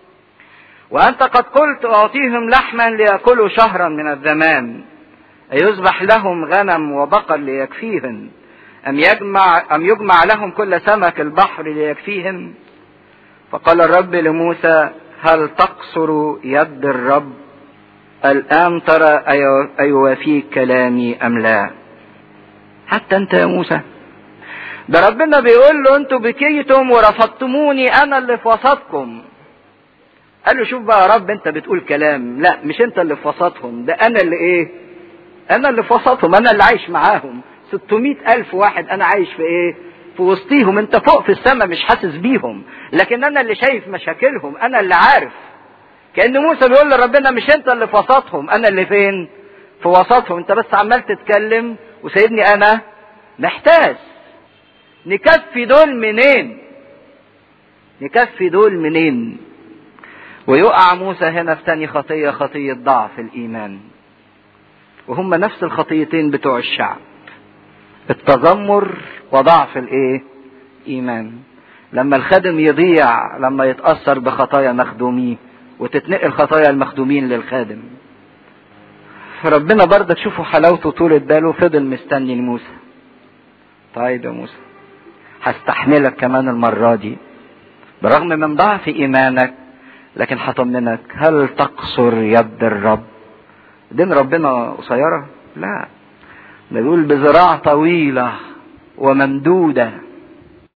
وأنت قد قلت أعطيهم لحما ليأكلوا شهرا من الزمان أيذبح لهم غنم وبقر ليكفيهم أم يجمع أم يجمع لهم كل سمك البحر ليكفيهم فقال الرب لموسى هل تقصر يد الرب الآن ترى أيوافيك كلامي أم لا حتى أنت يا موسى ده ربنا بيقول له انتوا بكيتم ورفضتموني انا اللي في وسطكم قال له شوف بقى يا رب انت بتقول كلام لا مش انت اللي في وسطهم ده انا اللي ايه انا اللي في وسطهم انا اللي عايش معاهم 600 الف واحد انا عايش في ايه في وسطيهم انت فوق في السماء مش حاسس بيهم لكن انا اللي شايف مشاكلهم انا اللي عارف كان موسى بيقول لربنا مش انت اللي في وسطهم انا اللي فين في وسطهم انت بس عمال تتكلم وسيدني انا محتاج نكفي دول منين نكفي دول منين ويقع موسى هنا في تاني خطية خطية ضعف الإيمان وهم نفس الخطيتين بتوع الشعب التذمر وضعف الايه ايمان لما الخادم يضيع لما يتأثر بخطايا مخدوميه وتتنقل خطايا المخدومين للخادم فربنا برضه تشوفوا حلاوته طولة باله فضل مستني لموسى طيب يا موسى هستحملك كمان المرة دي برغم من ضعف ايمانك لكن هطمنك هل تقصر يد الرب دين ربنا قصيرة لا ده بيقول بذراع طويلة وممدودة